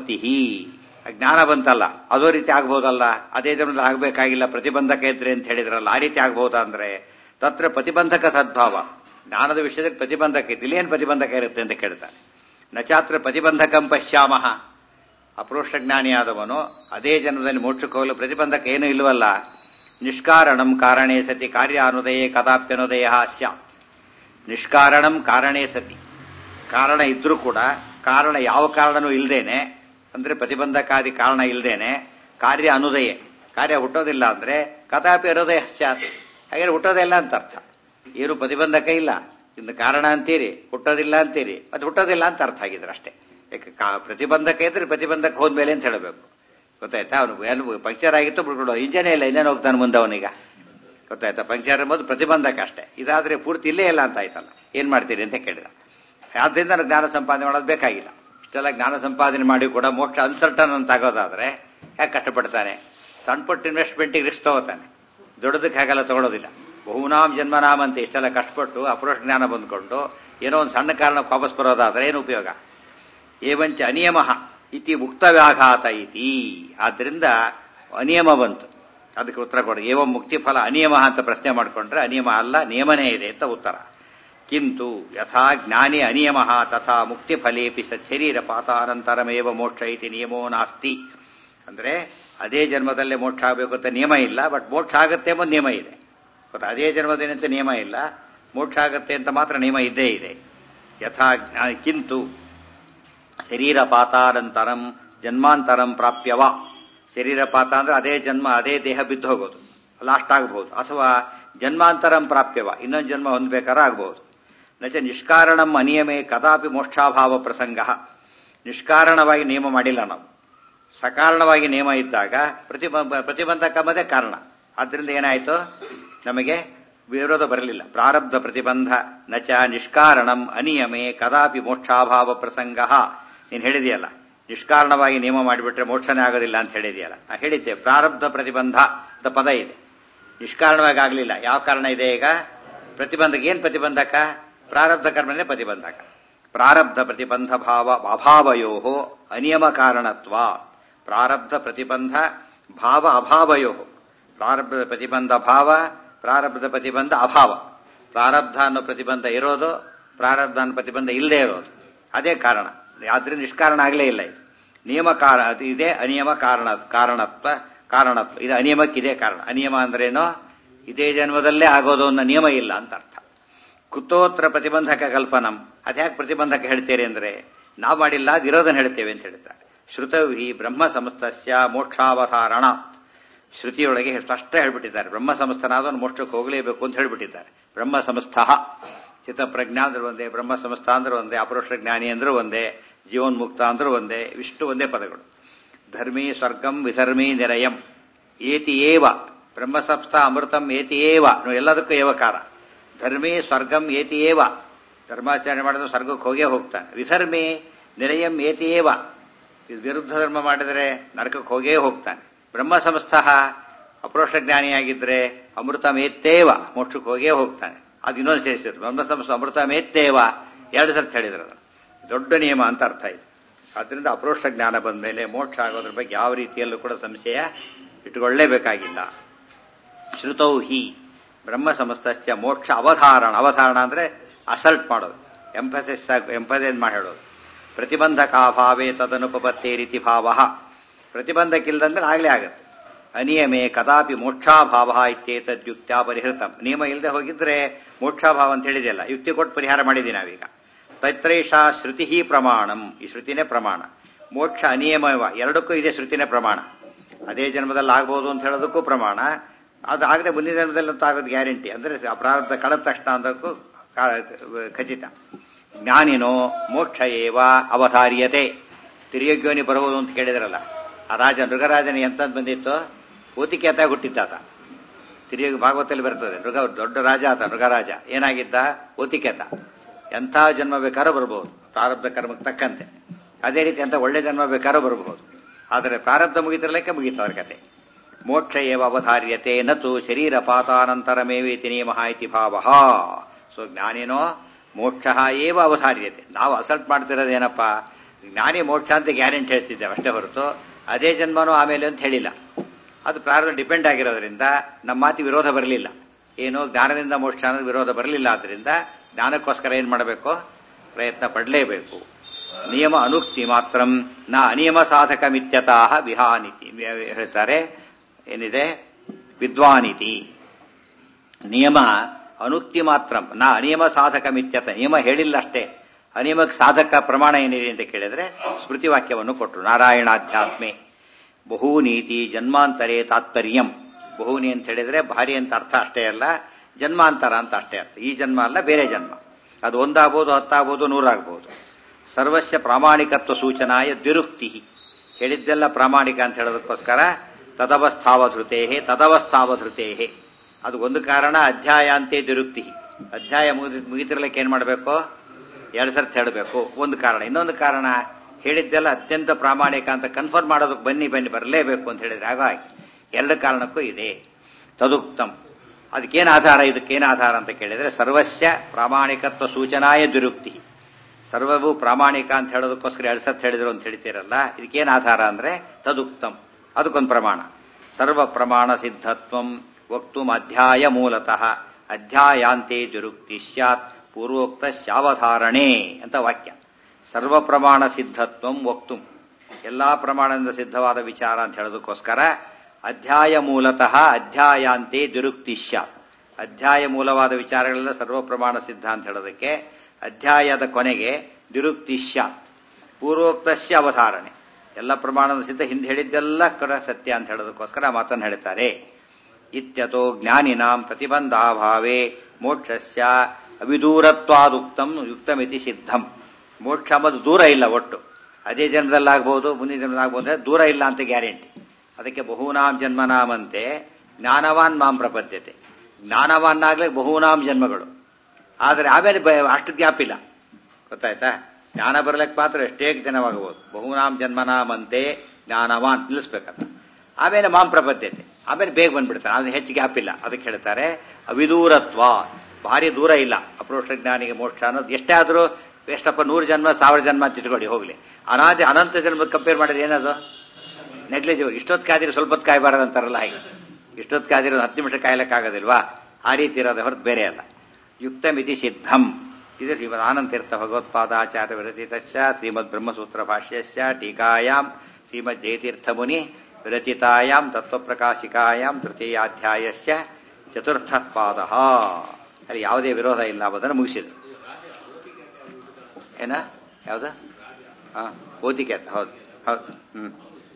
ಪ್ರತಿಪತ್ತಿ ಜ್ಞಾನ ಬಂತಲ್ಲ ಅದೋ ರೀತಿ ಆಗ್ಬೋದಲ್ಲ ಅದೇ ಜನ್ಮದಲ್ಲಿ ಆಗಬೇಕಾಗಿಲ್ಲ ಪ್ರತಿಬಂಧಕ ಇದ್ರೆ ಅಂತ ಹೇಳಿದ್ರಲ್ಲ ಆ ರೀತಿ ಆಗ್ಬೋದಾ ಅಂದ್ರೆ ತತ್ರ ಪ್ರತಿಬಂಧಕ ಸದ್ಭಾವ ಜ್ಞಾನದ ವಿಷಯದಲ್ಲಿ ಪ್ರತಿಬಂಧಕ ಇತ್ತು ಇಲ್ಲೇನು ಪ್ರತಿಬಂಧಕ ಇರುತ್ತೆ ಅಂತ ಕೇಳ್ತಾನೆ ನಚಾತ್ರ ಪ್ರತಿಬಂಧಕಂ ಪಶ್ಯಾಮಹ ಅಪರೋಕ್ಷ ಜ್ಞಾನಿಯಾದವನು ಅದೇ ಜನ್ಮದಲ್ಲಿ ಮೋಕ್ಷಕ್ಕೆ ಹೋಗಲು ಪ್ರತಿಬಂಧಕ ಏನೂ ಇಲ್ವಲ್ಲ ನಿಷ್ಕಾರಣಂ ಕಾರಣೇ ಸತಿ ಕಾರ್ಯ ಅನುದಯೇ ಕದಾಪ್ಯನುದಯ ಸ್ಯಾತ್ ನಿಷ್ಕಾರಣಂ ಕಾರಣೇ ಸತಿ ಕಾರಣ ಇದ್ರೂ ಕೂಡ ಕಾರಣ ಯಾವ ಕಾರಣನೂ ಇಲ್ದೇನೆ ಅಂದ್ರೆ ಪ್ರತಿಬಂಧಕಾದಿ ಕಾರಣ ಇಲ್ದೇನೆ ಕಾರ್ಯ ಅನುದಯ ಕಾರ್ಯ ಹುಟ್ಟೋದಿಲ್ಲ ಅಂದ್ರೆ ಕದಾಪಿ ಹೃದಯ ಸ್ಯಾತ್ ಹಾಗೆ ಹುಟ್ಟೋದಿಲ್ಲ ಅಂತ ಅರ್ಥ ಏನು ಪ್ರತಿಬಂಧಕ ಇಲ್ಲ ಇನ್ನು ಕಾರಣ ಅಂತೀರಿ ಹುಟ್ಟೋದಿಲ್ಲ ಅಂತೀರಿ ಅದು ಹುಟ್ಟೋದಿಲ್ಲ ಅಂತ ಅರ್ಥ ಆಗಿದ್ರೆ ಅಷ್ಟೇ ಯಾಕೆ ಕಾ- ಪ್ರತಿಬಂಧಕ ಇದ್ರೆ ಪ್ರತಿಬಂಧಕ ಹೋದ್ಮೇಲೆ ಅಂತ ಹೇಳಬೇಕು ಗೊತ್ತಾಯ್ತಾ ಅವನು ಏನು ಪಂಕ್ಚರ್ ಆಗಿತ್ತು ಬಿಡ್ಕೊಡೋ ಇಂಜನೇ ಇಲ್ಲ ಇನ್ನೇನು ಹೋಗ್ತಾನೆ ಮುಂದೆ ಅವನೀಗ ಗೊತ್ತಾಯ್ತಾ ಪಂಕ್ಚರ್ ಎಂಬುದು ಪ್ರತಿಬಂಧಕ ಅಷ್ಟೇ ಇದಾದ್ರೆ ಪೂರ್ತಿ ಇಲ್ಲೇ ಇಲ್ಲ ಅಂತ ಆಯ್ತಲ್ಲ ಏನ್ ಮಾಡ್ತೀರಿ ಅಂತ ಕೇಳಿದ ಆದ್ರಿಂದ ನನಗೆ ಜ್ಞಾನ ಸಂಪಾದನೆ ಮಾಡೋದು ಬೇಕಾಗಿಲ್ಲ ಇಷ್ಟೆಲ್ಲ ಜ್ಞಾನ ಸಂಪಾದನೆ ಮಾಡಿ ಕೂಡ ಮೋಕ್ಷ ಅನ್ಸರ್ಟನ್ ಅಂತ ಆಗೋದಾದ್ರೆ ಯಾಕೆ ಕಷ್ಟಪಡ್ತಾನೆ ಸಣ್ಣ ಪುಟ್ಟ ಇನ್ವೆಸ್ಟ್ಮೆಂಟಿಗೆ ರಿಸ್ಕ್ ತಗೋತಾನೆ ದೊಡ್ಡದಕ್ಕೆ ಹಾಗೆಲ್ಲ ತಗೊಳ್ಳೋದಿಲ್ಲ ಬಹುನಾಮ್ ಜನ್ಮನಾಮ್ ಅಂತ ಇಷ್ಟೆಲ್ಲ ಕಷ್ಟಪಟ್ಟು ಅಪರೋಕ್ಷ ಜ್ಞಾನ ಬಂದ್ಕೊಂಡು ಏನೋ ಒಂದು ಸಣ್ಣ ಕಾರಣಕ್ಕೆ ವಾಪಸ್ ಬರೋದಾದ್ರೆ ಏನು ಉಪಯೋಗ ಏವಂಚ ಅನಿಯಮ ಇತಿ ಮುಕ್ತ ವ್ಯಾಘಾತ ಇತಿ ಆದ್ರಿಂದ ಅನಿಯಮ ಬಂತು ಅದಕ್ಕೆ ಉತ್ತರ ಕೊಡಿ ಏವಂ ಮುಕ್ತಿ ಫಲ ಅನಿಯಮ ಅಂತ ಪ್ರಶ್ನೆ ಮಾಡಿಕೊಂಡ್ರೆ ಅನಿಯಮ ಅಲ್ಲ ನಿಯಮನೇ ಇದೆ ಅಂತ ಉತ್ತರ ಕಿಂತು ಯಥಾ ಜ್ಞಾನಿ ಅನಿಯಮ ತಥಾ ಮುಕ್ತಿ ಫಲೇಪಿ ಸಚ್ಚರೀರ ಪಾತಾನಂತರಮೇವ ಮೋಕ್ಷ ಇತಿ ನಿಯಮೋ ನಾಸ್ತಿ ಅಂದ್ರೆ ಅದೇ ಜನ್ಮದಲ್ಲೇ ಮೋಕ್ಷ ಆಗಬೇಕು ಅಂತ ನಿಯಮ ಇಲ್ಲ ಬಟ್ ಮೋಕ್ಷ ಆಗುತ್ತೆ ಎಂಬ ನಿಯಮ ಇದೆ ಗೊತ್ತಾ ಅದೇ ಜನ್ಮದೇನಂತ ನಿಯಮ ಇಲ್ಲ ಮೋಕ್ಷ ಆಗುತ್ತೆ ಅಂತ ಮಾತ್ರ ನಿಯಮ ಇದ್ದೇ ಇದೆ ಯಥಾ ಜ್ಞಾ- ಕಿಂತು ಶರೀರಪಾತಾನಂತರಂ ಜನ್ಮಾಂತರಂ ಪ್ರಾಪ್ಯವ ಶರೀರಪಾತ ಅಂದ್ರೆ ಅದೇ ಜನ್ಮ ಅದೇ ದೇಹ ಬಿದ್ದು ಹೋಗೋದು ಲಾಸ್ಟ್ ಆಗಬಹುದು ಅಥವಾ ಜನ್ಮಾಂತರಂ ಪ್ರಾಪ್ಯವ ಇನ್ನೊಂದು ಜನ್ಮ ಹೊಂದ್ಬೇಕಾದ್ರೆ ಆಗಬಹುದು ನಚ ನಿಷ್ಕಾರಣಂ ಅನಿಯಮೇ ಕದಾಪಿ ಮೋಕ್ಷಾಭಾವ ಪ್ರಸಂಗ ನಿಷ್ಕಾರಣವಾಗಿ ನಿಯಮ ಮಾಡಿಲ್ಲ ನಾವು ಸಕಾರಣವಾಗಿ ನಿಯಮ ಇದ್ದಾಗ ಪ್ರತಿಬಂಧ ಪ್ರತಿಬಂಧಕ ಮದೇ ಕಾರಣ ಆದ್ರಿಂದ ಏನಾಯ್ತು ನಮಗೆ ವಿರೋಧ ಬರಲಿಲ್ಲ ಪ್ರಾರಬ್ಧ ಪ್ರತಿಬಂಧ ನಚ ನಿಷ್ಕಾರಣಂ ಅನಿಯಮೇ ಕದಾಪಿ ಮೋಕ್ಷಾಭಾವ ಪ್ರಸಂಗ ನೀನು ಹೇಳಿದೆಯಲ್ಲ ನಿಷ್ಕಾರಣವಾಗಿ ನಿಯಮ ಮಾಡಿಬಿಟ್ರೆ ಮೋಕ್ಷನೇ ಆಗೋದಿಲ್ಲ ಅಂತ ಹೇಳಿದೆಯಲ್ಲ ನಾ ಹೇಳಿದ್ದೆ ಪ್ರಾರಬ್ಧ ಪ್ರತಿಬಂಧ ಅಂತ ಪದ ಇದೆ ನಿಷ್ಕಾರಣವಾಗಿ ಆಗಲಿಲ್ಲ ಯಾವ ಕಾರಣ ಇದೆ ಈಗ ಪ್ರತಿಬಂಧಕ ಏನ್ ಪ್ರತಿಬಂಧಕ ಪ್ರಾರಬ್ಧ ಕರ್ಮನೇ ಪ್ರತಿಬಂಧಕ ಪ್ರಾರಬ್ಧ ಪ್ರತಿಬಂಧ ಭಾವ ಅಭಾವಯೋ ಅನಿಯಮ ಕಾರಣತ್ವ ಪ್ರಾರಬ್ಧ ಪ್ರತಿಬಂಧ ಭಾವ ಅಭಾವಯೋ ಪ್ರಾರಬ್ಧದ ಪ್ರತಿಬಂಧ ಭಾವ ಪ್ರಾರಬ್ಧದ ಪ್ರತಿಬಂಧ ಅಭಾವ ಪ್ರಾರಬ್ಧ ಅನ್ನೋ ಪ್ರತಿಬಂಧ ಇರೋದು ಪ್ರಾರಬ್ಧ ಅನ್ನೋ ಪ್ರತಿಬಂಧ ಇಲ್ಲದೆ ಇರೋದು ಅದೇ ಕಾರಣ ಆದ್ರಿಂದ ನಿಷ್ಕಾರಣ ಆಗಲೇ ಇಲ್ಲ ಇದು ನಿಯಮ ಕಾರ ಅದು ಇದೆ ಅನಿಯಮ ಕಾರಣ ಕಾರಣತ್ವ ಕಾರಣತ್ವ ಇದು ಅನಿಯಮಕ್ಕಿದೆ ಕಾರಣ ಅನಿಯಮ ಅಂದ್ರೇನು ಇದೇ ಜನ್ಮದಲ್ಲೇ ಆಗೋದು ಅನ್ನೋ ನಿಯಮ ಇಲ್ಲ ಅಂತ ಅರ್ಥ ಕುತೋತ್ರ ಪ್ರತಿಬಂಧಕ ಕಲ್ಪನಂ ಅದ್ಯಾಕೆ ಪ್ರತಿಬಂಧಕ ಹೇಳ್ತೀರಿ ಅಂದ್ರೆ ನಾವು ಮಾಡಿಲ್ಲ ಅದಿರೋದನ್ನ ಹೇಳ್ತೇವೆ ಅಂತ ಹೇಳ್ತಾರೆ ಶ್ರುತವಿ ಬ್ರಹ್ಮ ಸಮಸ್ತಸ್ಯ ಮೋಕ್ಷಾವಧಾರಣ ಶ್ರುತಿಯೊಳಗೆ ಸ್ಪಷ್ಟ ಹೇಳ್ಬಿಟ್ಟಿದ್ದಾರೆ ಬ್ರಹ್ಮ ಸಮಸ್ತನಾದವನು ಮೋಕ್ಷಕ್ಕೆ ಹೋಗಲೇಬೇಕು ಅಂತ ಹೇಳ್ಬಿಟ್ಟಿದ್ದಾರೆ ಬ್ರಹ್ಮ ಸಮಸ್ಥ ಚಿತ್ತಪ್ರಜ್ಞಾ ಅಂದ್ರೆ ಒಂದೇ ಬ್ರಹ್ಮ ಸಮಸ್ಥ ಅಂದ್ರೆ ಒಂದೇ ಅಪರೋಕ್ಷ ಜ್ಞಾನಿ ಅಂದ್ರೆ ಒಂದೇ ಜೀವನ್ಮುಕ್ತ ಅಂದ್ರೆ ಒಂದೇ ಇಷ್ಟು ಒಂದೇ ಪದಗಳು ಧರ್ಮೀ ಸ್ವರ್ಗಂ ವಿಧರ್ಮೀ ನಿರಯಂ ಏತಿ ಏವ ಬ್ರಹ್ಮ ಸಂಸ್ಥ ಅಮೃತಂ ಏತಿ ಏವ ನೋಡಿ, ಎಲ್ಲದಕ್ಕೂ ಏವಕಾರ ಧರ್ಮೀ ಸ್ವರ್ಗಂ ಏತಿ ಏವ ಧರ್ಮಾಚರಣೆ ಮಾಡಿದ್ರೆ ಸ್ವರ್ಗಕ್ಕೆ ಹೋಗೇ ಹೋಗ್ತಾನೆ ವಿಧರ್ಮಿ ನಿರಯಂ ಏತಿ ಏವ ಇದು ವಿರುದ್ಧ ಧರ್ಮ ಮಾಡಿದರೆ ನರಕಕ್ಕೆ ಹೋಗೇ ಹೋಗ್ತಾನೆ ಬ್ರಹ್ಮ ಸಂಸ್ಥಃ ಅಪರೋಕ್ಷ ಜ್ಞಾನಿಯಾಗಿದ್ರೆ ಅಮೃತಮೇತ್ತೇವ ಮೋಕ್ಷಕ್ಕೆ ಹೋಗೇ ಹೋಗ್ತಾನೆ ಅದು ಇನ್ನೊಂದು ಸೇರಿಸಿದ್ರು ಬ್ರಹ್ಮ ಸಂಸ್ಥೆ ಅಮೃತಮೇತ್ತೇವ ಎರಡು ಸರ್ತಿ ಹೇಳಿದ್ರು ಅದನ್ನು ದೊಡ್ಡ ನಿಯಮ ಅಂತ ಅರ್ಥ ಇದೆ ಆದ್ರಿಂದ ಅಪರೋಕ್ಷ ಜ್ಞಾನ ಬಂದ ಮೇಲೆ ಮೋಕ್ಷ ಆಗೋದ್ರ ಬಗ್ಗೆ ಯಾವ ರೀತಿಯಲ್ಲೂ ಕೂಡ ಸಂಶಯ ಇಟ್ಟುಕೊಳ್ಳೇಬೇಕಾಗಿಲ್ಲ ಶ್ರುತೌ ಹಿ ಬ್ರಹ್ಮ ಸಮಸ್ತಶ್ಚ ಮೋಕ್ಷ ಅವಧಾರಣ ಅವಧಾರಣ ಅಂದ್ರೆ ಅಸಲ್ಟ್ ಮಾಡೋದು ಎಂಫಸಿಸ್ ಎಂಫಸೈಸ್ ಮಾಡಿ ಹೇಳೋದು ಪ್ರತಿಬಂಧಕಾಭಾವೇ ತದನುಪಪತ್ತೇ ರೀತಿ ಭಾವ ಪ್ರತಿಬಂಧಕ್ಕಿಲ್ದಂದ್ರೆ ಆಗ್ಲೇ ಆಗುತ್ತೆ ಅನಿಯಮೇ ಕದಾಪಿ ಮೋಕ್ಷಾಭಾವ ಇತ್ಯೇತದ್ಯುಕ್ತ್ಯಾ ಪರಿಹೃತಂ ನಿಯಮ ಇಲ್ಲದೆ ಹೋಗಿದ್ರೆ ಮೋಕ್ಷಾಭಾವ ಅಂತ ಹೇಳಿದೆಯಲ್ಲ ಯುಕ್ತಿ ಕೊಟ್ಟು ಪರಿಹಾರ ಮಾಡಿದ್ದೀವಿ ನಾವೀಗ ತೈತ್ರೈಷ ಶ್ರುತಿ ಪ್ರಮಾಣಂ ಈ ಶ್ರುತಿನೇ ಪ್ರಮಾಣ ಮೋಕ್ಷ ಅನಿಯಮವ ಎರಡಕ್ಕೂ ಇದೆ ಶ್ರುತಿನೇ ಪ್ರಮಾಣ ಅದೇ ಜನ್ಮದಲ್ಲಿ ಆಗ್ಬೋದು ಅಂತ ಹೇಳೋದಕ್ಕೂ ಪ್ರಮಾಣ ಅದು ಆಗದೆ ಮುಂದಿನ ಜನ್ಮದಲ್ಲಿ ಅಂತ ಆಗೋದು ಗ್ಯಾರಂಟಿ ಅಂದ್ರೆ ಅಪರಾಧ ಕಳೆದ ತಕ್ಷಣ ಅಂದಕ್ಕೂ ಕಾ- ಖಚಿತ ಜ್ಞಾನಿನೋ ಮೋಕ್ಷ ಏವ ಅವಧಾರ್ಯತೆ ತಿರುಯೋಗ್ಯೋನಿ ಬರುವುದು ಅಂತ ಕೇಳಿದ್ರಲ್ಲ ಆ ರಾಜ ಮೃಗರಾಜನ ಎಂತಂದ್ ಬಂದಿತ್ತು ಓತಿಕೇತ ಹುಟ್ಟಿದ್ದಾತ ತಿರುಗಿ ಭಾಗವತದಲ್ಲಿ ಬರ್ತದೆ ಮೃಗ ದೊಡ್ಡ ರಾಜ ಆತ ಮೃಗರಾಜ ಏನಾಗಿದ್ದ ಓತಿಕೇತ ಎಂಥ ಜನ್ಮ ಬೇಕಾದ್ರೂ ಬರಬಹುದು ಪ್ರಾರಬ್ಧ ಕರ್ಮಕ್ಕೆ ತಕ್ಕಂತೆ ಅದೇ ರೀತಿ ಅಂತ ಒಳ್ಳೆ ಜನ್ಮ ಬೇಕಾದ್ರೂ ಬರಬಹುದು ಆದರೆ ಪ್ರಾರಬ್ಧ ಮುಗಿತಿರ್ಲಿಕ್ಕೆ ಮುಗೀತು ಅವ್ರ ಕತೆ ಮೋಕ್ಷ ಏವ ಅವಧಾರ್ಯತೆ ನತು ಶರೀರ ಪಾತಾನಂತರಮೇವೇತಿ ನಿಯಮ ಇತಿ ಭಾವ ಸೊ ಜ್ಞಾನಿನೋ ಮೋಕ್ಷ ಏವ ಅವಧಾರ್ಯತೆ ನಾವು ಅಸಲ್ಟ್ ಮಾಡ್ತಿರೋದೇನಪ್ಪ ಜ್ಞಾನಿ ಮೋಕ್ಷ ಅಂತ ಗ್ಯಾರಂಟಿ ಹೇಳ್ತಿದ್ದೇವೆ ಅಷ್ಟೇ ಹೊರತು ಅದೇ ಜನ್ಮನೂ ಆಮೇಲೆ ಅಂತ ಹೇಳಿಲ್ಲ ಅದು ಪ್ರಾರಂಭ ಡಿಪೆಂಡ್ ಆಗಿರೋದ್ರಿಂದ ನಮ್ಮ ಮಾತಿ ವಿರೋಧ ಬರಲಿಲ್ಲ ಏನು ಜ್ಞಾನದಿಂದ ಮೋಕ್ಷ ಅನ್ನೋದು ವಿರೋಧ ಬರಲಿಲ್ಲ ಆದ್ರಿಂದ ಜ್ಞಾನಕ್ಕೋಸ್ಕರ ಏನ್ ಮಾಡಬೇಕು ಪ್ರಯತ್ನ ಪಡಲೇಬೇಕು ನಿಯಮ ಅನುಕ್ತಿ ಮಾತ್ರ ನ ಅನಿಯಮ ಸಾಧಕ ಮಿತ್ಯತಃ ವಿಹಾನಿತಿ ಹೇಳ್ತಾರೆ ಏನಿದೆ ವಿದ್ವಾನಿತಿ ನಿಯಮ ಅನುಕ್ತಿ ಮಾತ್ರ ನಾ ಅನಿಯಮ ಸಾಧಕ ಮಿತ್ಯತ ನಿಯಮ ಹೇಳಿಲ್ಲ ಅಷ್ಟೇ ಅನಿಯಮಕ್ಕೆ ಸಾಧಕ ಪ್ರಮಾಣ ಏನಿದೆ ಅಂತ ಕೇಳಿದ್ರೆ ಸ್ಮೃತಿ ವಾಕ್ಯವನ್ನು ಕೊಟ್ಟರು ನಾರಾಯಣಾಧ್ಯಾತ್ಮೆ ಬಹುನೀತಿ ಜನ್ಮಾಂತರೇ ತಾತ್ಪರ್ಯಂ ಬಹುನಿ ಅಂತ ಹೇಳಿದ್ರೆ ಭಾರಿ ಅಂತ ಅರ್ಥ ಅಷ್ಟೇ ಅಲ್ಲ ಜನ್ಮಾಂತರ ಅಂತ ಅಷ್ಟೇ ಅರ್ಥ ಈ ಜನ್ಮ ಅಲ್ಲ ಬೇರೆ ಜನ್ಮ ಅದು ಒಂದಾಗ್ಬೋದು ಹತ್ತಾಗ್ಬೋದು ನೂರಾಗ್ಬೋದು ಸರ್ವಸ್ಯ ಪ್ರಾಮಾಣಿಕತ್ವ ಸೂಚನಾಯ ದ್ವಿರುಕ್ತಿ ಹೇಳಿದ್ದೆಲ್ಲ ಪ್ರಾಮಾಣಿಕ ಅಂತ ಹೇಳೋದಕ್ಕೋಸ್ಕರ ತದವಸ್ಥಾವಧೃತೇ ತದವಸ್ಥಾವಧೃತೇ ಅದು ಒಂದು ಕಾರಣ ಅಧ್ಯಾಯ ಅಂತೆ ದ್ವಿರುಕ್ತಿ ಅಧ್ಯಾಯ ಮುಗಿದ ಮುಗಿತಿರ್ಲಿಕ್ಕೆ ಏನ್ ಮಾಡಬೇಕು ಎರಡು ಸರ್ತಿ ಹೇಳಬೇಕು ಒಂದು ಕಾರಣ ಇನ್ನೊಂದು ಕಾರಣ ಹೇಳಿದ್ದೆಲ್ಲ ಅತ್ಯಂತ ಪ್ರಾಮಾಣಿಕ ಅಂತ ಕನ್ಫರ್ಮ್ ಮಾಡೋದಕ್ಕೆ ಬನ್ನಿ ಬನ್ನಿ ಬರಲೇಬೇಕು ಅಂತ ಹೇಳಿದ್ರೆ ಹಾಗಾಗಿ ಎರಡು ಕಾರಣಕ್ಕೂ ಇದೆ ತದುಕ್ತಂ ಅದಕ್ಕೇನು ಆಧಾರ ಇದಕ್ಕೇನು ಆಧಾರ ಅಂತ ಕೇಳಿದ್ರೆ ಸರ್ವಸ್ಯ ಪ್ರಾಮಾಣಿಕತ್ವ ಸೂಚನಾಯ ದುರುಕ್ತಿ ಸರ್ವವು ಪ್ರಾಮಾಣಿಕ ಅಂತ ಹೇಳೋದಕ್ಕೋಸ್ಕರ ಎರಡು ಸತ್ ಹೇಳಿದ್ರು ಅಂತ ಹೇಳ್ತೀರಲ್ಲ ಇದಕ್ಕೇನು ಆಧಾರ ಅಂದ್ರೆ ತದುಕ್ತಂ ಅದಕ್ಕೊಂದು ಪ್ರಮಾಣ ಸರ್ವ ಪ್ರಮಾಣ ಸಿದ್ಧತ್ವಂ ವಕ್ತುಂ ಅಧ್ಯಾಯ ಮೂಲತಃ ಅಧ್ಯಾಯಾಂತೆ ದುರುಕ್ತಿ ಸ್ಯಾತ್ ಪೂರ್ವೋಕ್ತ ಶಾವಧಾರಣೆ ಅಂತ ವಾಕ್ಯ ಸರ್ವ ಪ್ರಮಾಣ ಸಿದ್ಧತ್ವಂ ವಕ್ತುಂ ಎಲ್ಲಾ ಪ್ರಮಾಣದಿಂದ ಸಿದ್ಧವಾದ ವಿಚಾರ ಅಂತ ಹೇಳೋದಕ್ಕೋಸ್ಕರ ಅಧ್ಯಾಯ ಮೂಲತಃ ಅಧ್ಯಾಯಾಂತೆ ದುರುಕ್ತಿಶ್ಯ ಅಧ್ಯಾಯ ಮೂಲವಾದ ವಿಚಾರಗಳೆಲ್ಲ ಸರ್ವ ಪ್ರಮಾಣ ಸಿದ್ಧ ಅಂತ ಹೇಳೋದಕ್ಕೆ ಅಧ್ಯಾಯದ ಕೊನೆಗೆ ದುರುಕ್ತಿಶ್ಯ ಪೂರ್ವೋಕ್ತಸ್ಯ ಅವಧಾರಣೆ ಎಲ್ಲ ಪ್ರಮಾಣದ ಸಿದ್ಧ ಹಿಂದೆ ಹೇಳಿದ್ದೆಲ್ಲ ಕಡ ಸತ್ಯ ಅಂತ ಹೇಳೋದಕ್ಕೋಸ್ಕರ ಮಾತನ್ನು ಹೇಳ್ತಾರೆ ಇತ್ಯತೋ ಜ್ಞಾನಿನಾಂ ಪ್ರತಿಬಂಧಾಭಾವೇ ಮೋಕ್ಷಸ್ಯ ಅವಿದೂರತ್ವಾದುಕ್ತಂ ಯುಕ್ತಮಿತಿ ಸಿದ್ಧಂ ಮೋಕ್ಷ ಅಂಬದು ದೂರ ಇಲ್ಲ ಒಟ್ಟು ಅದೇ ಜನ್ಮದಲ್ಲಾಗಬಹುದು ಮುಂದಿನ ಜನ್ಮದಲ್ಲಾಗಬಹುದು ಅಂದ್ರೆ ದೂರ ಇಲ್ಲ ಅಂತ ಗ್ಯಾರಂಟಿ ಅದಕ್ಕೆ ಬಹುನಾಂ ಜನ್ಮನಾಮಂತೆ ಜ್ಞಾನವಾನ್ ಮಾಂ ಪ್ರಪದ್ಯತೆ ಜ್ಞಾನವಾನ್ನಾಗ್ಲೇ ಬಹುನಾಂ ಜನ್ಮಗಳು ಆದರೆ ಆಮೇಲೆ ಅಷ್ಟು ಗ್ಯಾಪ್ ಇಲ್ಲ ಗೊತ್ತಾಯ್ತಾ ಜ್ಞಾನ ಬರಲಿಕ್ಕೆ ಮಾತ್ರ ಎಷ್ಟೇ ದಿನವಾಗಬಹುದು ಬಹುನಾಂ ಜನ್ಮನಾಮಂತೆ ಜ್ಞಾನವಾನ್ ನಿಲ್ಲಿಸ್ಬೇಕಾದ್ರೆ ಆಮೇಲೆ ಮಾಂ ಪ್ರಪದ್ಯತೆ ಆಮೇಲೆ ಬೇಗ ಬಂದ್ಬಿಡ್ತಾರೆ ಅದು ಹೆಚ್ಚು ಗ್ಯಾಪ್ ಇಲ್ಲ ಅದಕ್ಕೆ ಹೇಳ್ತಾರೆ ಅವಿದೂರತ್ವ ಭಾರಿ ದೂರ ಇಲ್ಲ ಅಪ್ರೋಕ್ಷ ಜ್ಞಾನಿಗೆ ಮೋಕ್ಷ ಅನ್ನೋದು ಎಷ್ಟೇ ಆದರೂ ಎಷ್ಟಪ್ಪ ನೂರು ಜನ್ಮ ಸಾವಿರ ಜನ್ಮ ಅಂತ ಇಟ್ಕೊಳ್ಳಿ ಹೋಗ್ಲಿ ಅನಾದಿ ಅನಂತ ಜನ್ಮ ಕಂಪೇರ್ ಮಾಡಿದ್ರೆ ಏನದು ನೆಗ್ಲಿಜಿಬಲ್ ಇಷ್ಟೊತ್ತು ಕಾದಿರೋ ಸ್ವಲ್ಪ ಹೊತ್ತು ಕಾಯಬಾರದು ಅಂತಾರಲ್ಲ ಹಾಗೆ ಇಷ್ಟೊತ್ತು ಕಾದಿರೋ ಹತ್ತು ನಿಮಿಷ ಕಾಯ್ಲಕ್ಕಾಗೋದಿಲ್ವಾ ಆ ರೀತಿ ಇರೋದು ಹೊರತು ಬೇರೆ ಅಲ್ಲ ಯುಕ್ತಮಿತಿ ಸಿದ್ಧಂ ಇದು ಶ್ರೀಮದ್ ಆನಂತೀರ್ಥ ಭಗವತ್ಪಾದಾಚಾರ್ಯ ವಿರಚಿತಶ್ಚ ಶ್ರೀಮದ್ ಬ್ರಹ್ಮಸೂತ್ರ ಭಾಷ್ಯಸ್ಯ ಟೀಕಾಯಾಂ ಶ್ರೀಮದ್ ಜಯತೀರ್ಥ ಮುನಿ ವಿರಚಿತಾಯಾಂ ತತ್ವಪ್ರಕಾಶಿಕಾಯಾಂ ತೃತೀಯಾಧ್ಯಾಯಸ್ಯ ಚತುರ್ಥ ಪಾದ ಅಲ್ಲಿ ಯಾವುದೇ ವಿರೋಧ ಇಲ್ಲ ಎಂಬುದನ್ನು ಮುಗಿಸಿದ್ರು ಏನ ಯಾವ್ದು ಹಾ ಓದಿಕೆ ಅಂತ ಹೌದು ಹೌದು ಹ್ಮ್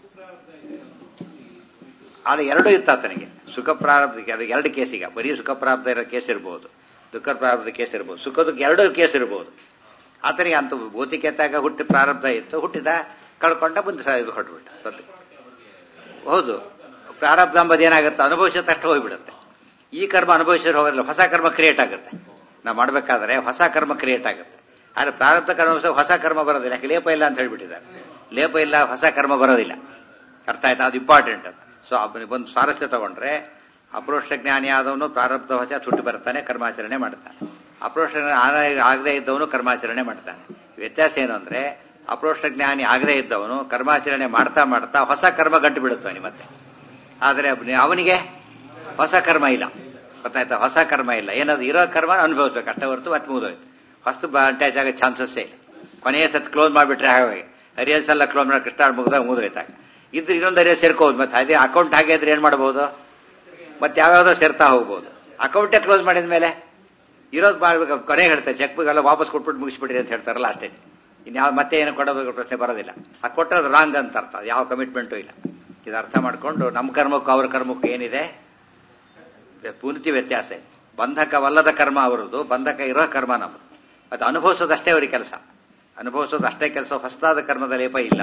ಆದ್ರೆ ಎರಡೂ ಇತ್ತು ಆತನಿಗೆ ಸುಖ ಪ್ರಾರಬ್ಧಕ್ಕೆ ಅದು ಎರಡು ಕೇಸಿಗ ಬರೀ ಸುಖ ಪ್ರಾರಬ್ಧ ಇರೋ ಕೇಸ್ ಇರ್ಬೋದು ದುಃಖ ಪ್ರಾರಬ್ಧ ಕೇಸ್ ಇರ್ಬೋದು ಸುಖದಕ್ಕೆ ಎರಡೂ ಕೇಸ್ ಇರ್ಬೋದು ಆತನಿಗೆ ಅಂತ ಭೌತಿಕತೆಯಾಗ ಹುಟ್ಟಿ ಪ್ರಾರಬ್ಧ ಇತ್ತು ಹುಟ್ಟಿದ ಕಳ್ಕೊಂಡ ಮುಂದೆ ಸ ಇದು ಹೊಟ್ಬಿಟ್ಟ ಸತ್ಯ ಹೌದು ಪ್ರಾರಬ್ಧ ಅಂಬದು ಏನಾಗುತ್ತೆ ಅನುಭವಿಸಿದ ತಕ್ಷಣ ಹೋಗ್ಬಿಡುತ್ತೆ ಈ ಕರ್ಮ ಅನುಭವಿಸಿದ್ರೆ ಹೋಗೋದಿಲ್ಲ ಹೊಸ ಕರ್ಮ ಕ್ರಿಯೇಟ್ ಆಗುತ್ತೆ ನಾವು ಮಾಡಬೇಕಾದ್ರೆ ಹೊಸ ಕರ್ಮ ಕ್ರಿಯೇಟ್ ಆಗುತ್ತೆ ಆದ್ರೆ ಪ್ರಾರಬ್ಧ ಕರ್ಮ ಹೊಸ ಕರ್ಮ ಬರೋದಿಲ್ಲ ಯಾಕೆ ಲೇಪ ಇಲ್ಲ ಅಂತ ಹೇಳ್ಬಿಟ್ಟಿದ್ದಾರೆ ಲೇಪ ಇಲ್ಲ ಹೊಸ ಕರ್ಮ ಬರೋದಿಲ್ಲ ಅರ್ಥ ಆಯ್ತಾ ಅದು ಇಂಪಾರ್ಟೆಂಟ್ ಸೊ ಒಂದು ಸ್ವಾರಸ್ಯ ತಗೊಂಡ್ರೆ ಅಪ್ರೋಷ್ಟ ಜ್ಞಾನಿ ಆದವನು ಪ್ರಾರಬ್ಧ ಹೊಸ ಸುಟ್ಟು ಬರ್ತಾನೆ ಕರ್ಮಾಚರಣೆ ಮಾಡ್ತಾನೆ ಅಪ್ರೋಷ್ಟ ಆಗದೇ ಇದ್ದವನು ಕರ್ಮಾಚರಣೆ ಮಾಡ್ತಾನೆ ವ್ಯತ್ಯಾಸ ಏನು ಅಂದ್ರೆ ಅಪ್ರೋಷ್ಟ ಜ್ಞಾನಿ ಆಗದೇ ಇದ್ದವನು ಕರ್ಮಾಚರಣೆ ಮಾಡ್ತಾ ಮಾಡ್ತಾ ಹೊಸ ಕರ್ಮ ಗಂಟು ಬಿಡುತ್ತಾನೆ ಮತ್ತೆ ಆದರೆ ಅವನಿಗೆ ಹೊಸ ಕರ್ಮ ಇಲ್ಲ ಗೊತ್ತಾಯ್ತಾ ಹೊಸ ಕರ್ಮ ಇಲ್ಲ ಏನಾದ್ರು ಇರೋ ಕರ್ಮ ಅನುಭವಿಸ್ಬೇಕು ಅಷ್ಟೇ ಹೊರತು ಮತ್ತೆ ಮುಗಿದೋಯ್ತು ಹೊಸ್ತು ಅಟ್ಯಾಚ್ ಆಗೋ ಚಾನ್ಸಸ್ಸೇ ಇಲ್ಲ ಕೊನೆಯ ಸತ್ ಕ್ಲೋಸ್ ಮಾಡಿಬಿಟ್ರೆ ಹಾಗೆ ಅರಿಯಲ್ಸ್ ಎಲ್ಲ ಕ್ಲೋಸ್ ಮಾಡಿ ಕೃಷ್ಣ ಮುಗಿದಾಗ ಮುಗಿದೋಯ್ತಾಗ ಇದ್ರೆ ಇನ್ನೊಂದು ಅರಿಯ ಸೇರ್ಕೋಬೋದು ಮತ್ತೆ ಅದೇ ಅಕೌಂಟ್ ಹಾಗೆ ಇದ್ರೆ ಏನ್ ಮಾಡ್ಬೋದು ಮತ್ತೆ ಯಾವ್ಯಾವ್ದೋ ಸೇರ್ತಾ ಹೋಗ್ಬೋದು ಅಕೌಂಟೇ ಕ್ಲೋಸ್ ಮಾಡಿದ ಮೇಲೆ ಇರೋದು ಮಾಡ್ಬೇಕು ಕೊನೆ ಹೇಳ್ತಾರೆ ಚೆಕ್ ಬುಕ್ ಎಲ್ಲ ವಾಪಸ್ ಕೊಟ್ಬಿಟ್ಟು ಮುಗಿಸ್ಬಿಡ್ರಿ ಅಂತ ಹೇಳ್ತಾರಲ್ಲ ಅಷ್ಟೇ ಇನ್ಯಾವ ಮತ್ತೆ ಏನು ಕೊಡೋದು ಪ್ರಶ್ನೆ ಬರೋದಿಲ್ಲ ಆ ಕೊಟ್ಟದ್ದು ರಾಂಗ್ ಅಂತ ಅರ್ಥ ಯಾವ ಕಮಿಟ್ಮೆಂಟು ಇಲ್ಲ ಇದು ಅರ್ಥ ಮಾಡ್ಕೊಂಡು ನಮ್ಮ ಕರ್ಮಕ್ಕೂ ಅವ್ರ ಕರ್ಮಕ್ಕೂ ಏನಿದೆ ಪೂರ್ತಿ ವ್ಯತ್ಯಾಸ ಇದೆ ಬಂಧಕವಲ್ಲದ ಕರ್ಮ ಅವರದು ಬಂಧಕ ಇರೋ ಕರ್ಮ ನಮ್ಮದು ಅದು ಅನುಭವಿಸೋದಷ್ಟೇ ಅವ್ರಿಗೆ ಕೆಲಸ ಅನುಭವಿಸೋದು ಅಷ್ಟೇ ಕೆಲಸ ಹೊಸದಾದ ಕರ್ಮದ ಲೇಪ ಇಲ್ಲ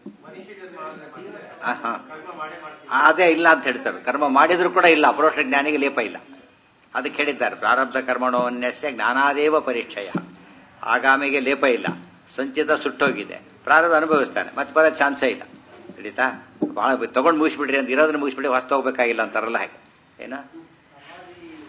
ಅದೇ ಇಲ್ಲ ಅಂತ ಹೇಳ್ತಾರೆ ಕರ್ಮ ಮಾಡಿದ್ರು ಕೂಡ ಇಲ್ಲ ಅಪರೋಕ್ಷ ಜ್ಞಾನಿಗೆ ಲೇಪ ಇಲ್ಲ ಅದಕ್ಕೆ ಹೇಳಿದ್ದಾರೆ ಪ್ರಾರಬ್ಧ ಕರ್ಮಣೋನ್ಯಸ್ಯ ಜ್ಞಾನಾದೇವ ಪರೀಕ್ಷೆಯ ಆಗಾಮಿಗೆ ಲೇಪ ಇಲ್ಲ ಸಂಚಿತ ಸುಟ್ಟೋಗಿದೆ ಪ್ರಾರಬ್ಧ ಅನುಭವಿಸ್ತಾನೆ ಮತ್ತೆ ಬರೋ ಚಾನ್ಸೇ ಇಲ್ಲ ಹಿಡಿತಾ ಬಹಳ ತಗೊಂಡು ಮುಗಿಸ್ಬಿಡ್ರಿ ಅಂತ ಇರೋದನ್ನ ಮುಗಿಸ್ಬಿಡಿ ಹೊಸ ಹೋಗ್ಬೇಕಾಗಿಲ್ಲ ಅಂತಾರಲ್ಲ ಹಾಗೆ ಏನ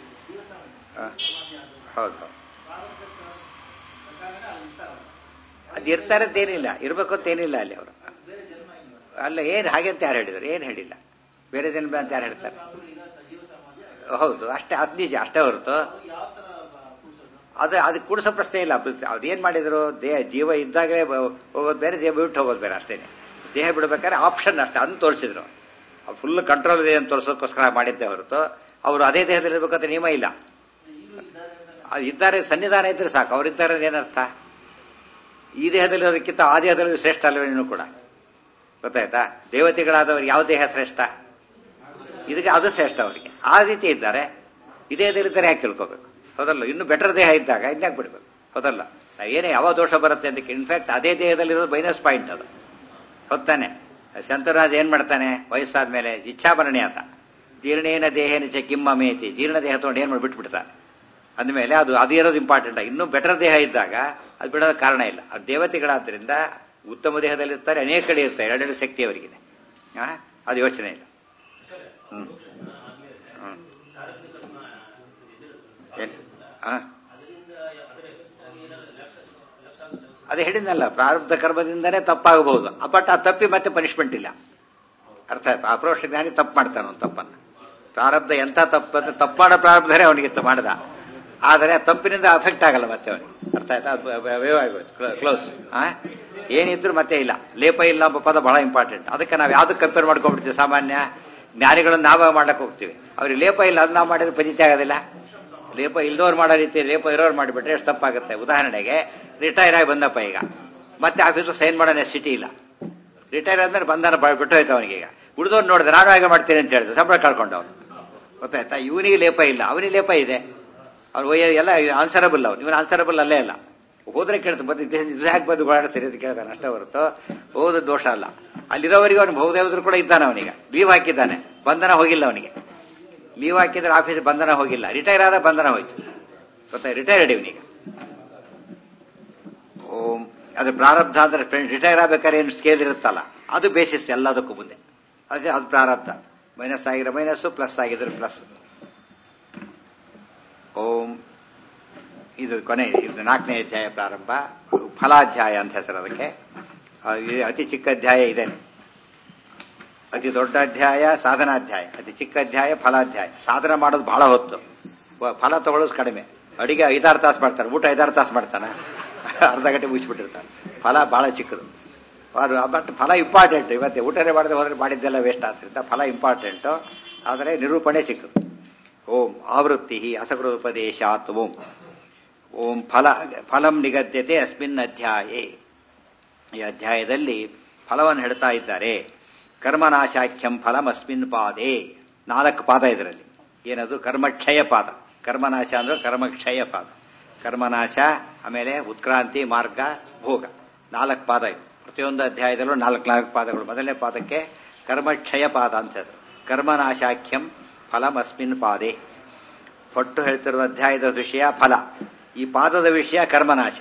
ಹೌದು ಅದು ಇರ್ತಾರೆ ಅಂತ ಏನಿಲ್ಲ ಇರ್ಬೇಕು ಅಂತ ಏನಿಲ್ಲ ಅಲ್ಲಿ ಅವರು ಅಲ್ಲ ಏನು ಹಾಗೆ ಅಂತ ಯಾರು ಹೇಳಿದ್ರು ಏನು ಹೇಳಿಲ್ಲ ಬೇರೆ ಜನ್ಮ ಅಂತ ಯಾರು ಹೇಳ್ತಾರೆ ಹೌದು ಅಷ್ಟೇ ಅದು ನಿಜ ಅಷ್ಟೇ ಹೊರತು ಅದು ಅದಕ್ಕೆ ಕೂಡಿಸೋ ಪ್ರಶ್ನೆ ಇಲ್ಲ ಅವ್ರು ಏನ್ ಮಾಡಿದ್ರು ದೇಹ ಜೀವ ಇದ್ದಾಗಲೇ ಹೋಗೋದು ಬೇರೆ ದೇಹ ಬಿಟ್ಟು ಹೋಗೋದು ಬೇರೆ ಅಷ್ಟೇನೆ ದೇಹ ಬಿಡ್ಬೇಕಾದ್ರೆ ಆಪ್ಷನ್ ಅಷ್ಟೇ ಅದನ್ನ ತೋರಿಸಿದ್ರು ಫುಲ್ ಕಂಟ್ರೋಲ್ ಇದೆ ಅಂತ ತೋರಿಸೋಕ್ಕೋಸ್ಕರ ಮಾಡಿದ್ದೆ ಹೊರತು ಅವರು ಅದೇ ದೇಹದಲ್ಲಿ ಇರ್ಬೇಕಂತ ನಿಯಮ ಇಲ್ಲ ಅದು ಇದ್ದಾರೆ ಸನ್ನಿಧಾನ ಇದ್ರೆ ಸಾಕು ಅವರಿದ್ದಾರೆ ಏನರ್ಥ ಈ ದೇಹದಲ್ಲಿ ಅವರಿಗಿಂತ ಆ ದೇಹದಲ್ಲಿ ಶ್ರೇಷ್ಠ ಅಲ್ವೇನೂ ಕೂಡ ಗೊತ್ತಾಯ್ತಾ ದೇವತೆಗಳಾದವ್ರಿಗೆ ಯಾವ ದೇಹ ಶ್ರೇಷ್ಠ ಇದಕ್ಕೆ ಅದು ಶ್ರೇಷ್ಠ ಅವರಿಗೆ ಆ ರೀತಿ ಇದ್ದಾರೆ ಇದೇ ದೇಹದಲ್ಲಿದ್ದಾರೆ ಯಾಕೆ ತಿಳ್ಕೋಬೇಕು ಹೌದಲ್ಲ ಇನ್ನು ಬೆಟರ್ ದೇಹ ಇದ್ದಾಗ ಇನ್ಯಾಕೆ ಬಿಡ್ಬೇಕು ಹೌದಲ್ಲ ಏನೇ ಯಾವ ದೋಷ ಬರುತ್ತೆ ಅಂತ ಇನ್ಫ್ಯಾಕ್ಟ್ ಅದೇ ದೇಹದಲ್ಲಿರೋದು ಮೈನಸ್ ಪಾಯಿಂಟ್ ಅದು ಹೊತ್ತಾನೆ ಶಂತರಾಜ್ ಏನ್ ಮಾಡ್ತಾನೆ ವಯಸ್ಸಾದ್ಮೇಲೆ ಇಚ್ಛಾಭರಣಿ ಅಂತ ಜೀರ್ಣೇನ ದೇಹೇನ ಚ ಕಿಮ್ಮ ಮೇತಿ ಜೀರ್ಣ ದೇಹ ತಗೊಂಡು ಏನ್ ಮಾಡಿ ಬಿಟ್ಬಿಡ್ತಾನೆ ಅಂದಮೇಲೆ ಅದು ಅದು ಇರೋದು ಇಂಪಾರ್ಟೆಂಟ್ ಇನ್ನೂ ಬೆಟರ್ ದೇಹ ಇದ್ದಾಗ ಅದು ಬಿಡೋದ ಕಾರಣ ಇಲ್ಲ ಅದು ದೇವತೆಗಳಾದ್ರಿಂದ ಉತ್ತಮ ದೇಹದಲ್ಲಿರ್ತಾರೆ ಅನೇಕ ಕಡೆ ಇರ್ತಾರೆ ಎರಡೆರಡು ಶಕ್ತಿ ಅವರಿಗಿದೆ ಆ, ಅದು ಯೋಚನೆ ಇಲ್ಲ ಹ್ಮ್ ಹ್ಮ್ ಏನ್ ಆ? ಅದೇ ಹೇಳಿದ್ನಲ್ಲ ಪ್ರಾರಬ್ಧ ಕರ್ಮದಿಂದನೇ ತಪ್ಪಾಗಬಹುದು ಬಟ್ ಆ ತಪ್ಪಿ ಮತ್ತೆ ಪನಿಷ್ಮೆಂಟ್ ಇಲ್ಲ ಅರ್ಥ ಆಯ್ತಾ ಅಪ್ರೋಷ ಜ್ಞಾನಿ ತಪ್ಪು ಮಾಡ್ತಾನೆ ಒಂದು ತಪ್ಪನ್ನ ಪ್ರಾರಬ್ಧ ಎಂತ ತಪ್ಪು ಅಂದ್ರೆ ತಪ್ಪು ಮಾಡೋ ಪ್ರಾರಬ್ಧರೇ ಅವನಿಗೆ ಮಾಡ್ದ ಆದರೆ ಆ ತಪ್ಪಿನಿಂದ ಅಫೆಕ್ಟ್ ಆಗಲ್ಲ ಮತ್ತೆ ಅವನಿಗೆ ಅರ್ಥ ಆಯ್ತಾ ಅದು ವೇವ್ ಆಗೋಯ್ತು ಕ್ಲೋಸ್ ಆ ಏನಿದ್ರು ಮತ್ತೆ ಇಲ್ಲ ಲೇಪ ಇಲ್ಲ ಎಂಬ ಪದ ಬಹಳ ಇಂಪಾರ್ಟೆಂಟ್ ಅದಕ್ಕೆ ನಾವು ಯಾವ್ದಕ್ಕೆ ಕಂಪೇರ್ ಮಾಡ್ಕೊಂಡ್ಬಿಡ್ತೀವಿ ಸಾಮಾನ್ಯ ಜ್ಞಾನಿಗಳನ್ನ ನಾವೇ ಮಾಡಕ್ ಹೋಗ್ತೀವಿ ಅವ್ರಿಗೆ ಲೇಪ ಇಲ್ಲ ಅದು ನಾವು ಮಾಡಿದ್ರೆ ಪಜಿತಿ ಆಗೋದಿಲ್ಲ ಲೇಪ ಇಲ್ದವ್ರು ಮಾಡೋ ರೀತಿ ಲೇಪ ಇರೋರು ಮಾಡಿಬಿಟ್ರೆ ಎಷ್ಟು ತಪ್ಪಾಗುತ್ತೆ ಉದಾಹರಣೆಗೆ ರಿಟೈರ್ ಆಗಿ ಬಂದಪ್ಪ ಈಗ ಮತ್ತೆ ಆಫೀಸು ಸೈನ್ ಮಾಡೋ ನೆಸಿಟಿ ಇಲ್ಲ ರಿಟೈರ್ ಆದ್ಮೇಲೆ ಬಂಧನ ಬಿಟ್ಟು ಹೋಯ್ತು ಅವನಿಗೆ ಈಗ ಉಳಿದವ್ರು ನೋಡಿದ್ರೆ ನಾನು ಹಾಗೆ ಮಾಡ್ತೀನಿ ಅಂತ ಹೇಳಿದ್ರೆ ಸಂಬಳ ಕಳ್ಕೊಂಡು ಅವನು ಗೊತ್ತಾಯ್ತಾ ಇವನಿಗೆ ಲೇಪ ಇಲ್ಲ ಅವನಿಗೆ ಲೇಪ ಇದೆ ಅವ್ನು ಒಯ್ಯ ಎಲ್ಲ ಆನ್ಸರಬಲ್ ಅವ್ನು ಇವನು ಆನ್ಸರಬಲ್ ಅಲ್ಲೇ ಅಲ್ಲ ಹೋದ್ರೆ ಕೇಳ್ತು ಬಂದು ಯಾಕೆ ಬಂದು ಓಡಾಡಿಸ್ತೀರಿ ಅಂತ ಕೇಳ್ತಾನೆ ಅಷ್ಟೇ ಹೊರತು ಹೋದ ದೋಷ ಅಲ್ಲ ಅಲ್ಲಿರೋವರೆಗೆ ಅವನು ಬಹುದೇವದ್ರು ಕೂಡ ಇದ್ದಾನೆ ಅವನಿಗೆ ಲೀವ್ ಹಾಕಿದ್ದಾನೆ ಬಂಧನ ಹೋಗಿಲ್ಲ ಅವನಿಗೆ ಲೀವ್ ಹಾಕಿದ್ರೆ ಆಫೀಸ್ ಬಂಧನ ಹೋಗಿಲ್ಲ ರಿಟೈರ್ ಆದ ಬಂಧನ ಹೋಯ್ತು ಗೊತ್ತಾ ರಿಟೈರ್ಡ್ ಇವನಿಗೆ ಓಂ ಅದು ಪ್ರಾರಬ್ಧ ಅಂದ್ರೆ ರಿಟೈರ್ ಆಗ್ಬೇಕಾದ್ರೆ ಏನು ಸ್ಕೇಲ್ ಇರುತ್ತಲ್ಲ ಅದು ಬೇಸಿಸ್ ಎಲ್ಲದಕ್ಕೂ ಮುಂದೆ ಅದೇ ಅದು ಪ್ರಾರಬ್ಧ ಮೈನಸ್ ಆಗಿರೋ ಮೈನಸ್ ಪ್ಲಸ್ ಆಗಿದ್ರೆ ಪ್ಲಸ್ ಓಂ ಇದು ಕೊನೆ ಇದು ನಾಲ್ಕನೇ ಅಧ್ಯಾಯ ಪ್ರಾರಂಭ ಫಲಾಧ್ಯಾಯ ಅಂತ ಹೆಸರು ಅದಕ್ಕೆ ಆ, ಇದು ಅತಿ ಚಿಕ್ಕ ಅಧ್ಯಾಯ ಇದೆ ಅತಿ ದೊಡ್ಡ ಅಧ್ಯಾಯ ಸಾಧನಾಧ್ಯಾಯ ಅತಿ ಚಿಕ್ಕ ಅಧ್ಯಾಯ ಫಲಾಧ್ಯಾಯ ಸಾಧನ ಮಾಡೋದು ಬಹಳ ಹೊತ್ತು ವ- ಫಲ ತಗೊಳ್ಳೋದು ಕಡಿಮೆ ಅಡಿಗೆ ಐದಾರು ತಾಸು ಮಾಡ್ತಾರೆ ಊಟ ಐದಾರು ತಾಸು ಮಾಡ್ತಾನೆ ಅರ್ಧ ಗಂಟೆ ಮುಗಿಸ್ಬಿಟ್ಟಿರ್ತಾನೆ ಫಲ ಬಹಳ ಚಿಕ್ಕದು ಬಟ್ ಫಲ ಇಂಪಾರ್ಟೆಂಟ್ ಇವತ್ತೆ ಊಟನೇ ಮಾಡದೆ ಹೋದ್ರೆ ಮಾಡಿದ್ದೆಲ್ಲ ವೇಸ್ಟ್ ಆಗ್ತಿರ್ತ ಫಲ ಇಂಪಾರ್ಟೆಂಟು ಆದರೆ ನಿರೂಪಣೆ ಚಿಕ್ಕದು ಓಂ ಆವೃತ್ತಿ ಅಸಕೃಪದೇಶಾತ್ ಓಂ ಓಂ ಫಲ ಫಲಂ ನಿಗದ್ಯತೆ ಅಸ್ಮಿನ್ ಅಧ್ಯಾಯೇ ಈ ಅಧ್ಯಾಯದಲ್ಲಿ ಫಲವನ್ನು ಹೇಳ್ತಾ ಇದ್ದಾರೆ ಕರ್ಮನಾಶಾಖ್ಯಂ ಫಲಂ ಅಸ್ಮಿನ್ ಪಾದೇ ನಾಲ್ಕು ಪಾದ ಇದರಲ್ಲಿ ಏನದು ಕರ್ಮಕ್ಷಯ ಪಾದ ಕರ್ಮನಾಶ ಅಂದ್ರೆ ಕರ್ಮಕ್ಷಯ ಪಾದ ಕರ್ಮನಾಶ ಆಮೇಲೆ ಉತ್ಕ್ರಾಂತಿ ಮಾರ್ಗ ಭೋಗ ನಾಲ್ಕು ಪಾದ ಇವು ಪ್ರತಿಯೊಂದು ಅಧ್ಯಾಯದಲ್ಲೂ ನಾಲ್ಕು ನಾಲ್ಕು ಪಾದಗಳು ಮೊದಲನೇ ಪಾದಕ್ಕೆ ಕರ್ಮಕ್ಷಯ ಪಾದ ಅಂತ ಹೆಸರು ಕರ್ಮನಾಶಾಖ್ಯಂ ಫಲಂ ಅಸ್ಮಿನ್ ಪಾದೇ ಪಟ್ಟು ಹೇಳ್ತಿರುವ ಅಧ್ಯಾಯದ ವಿಷಯ ಫಲ ಈ ಪಾದದ ವಿಷಯ ಕರ್ಮನಾಶ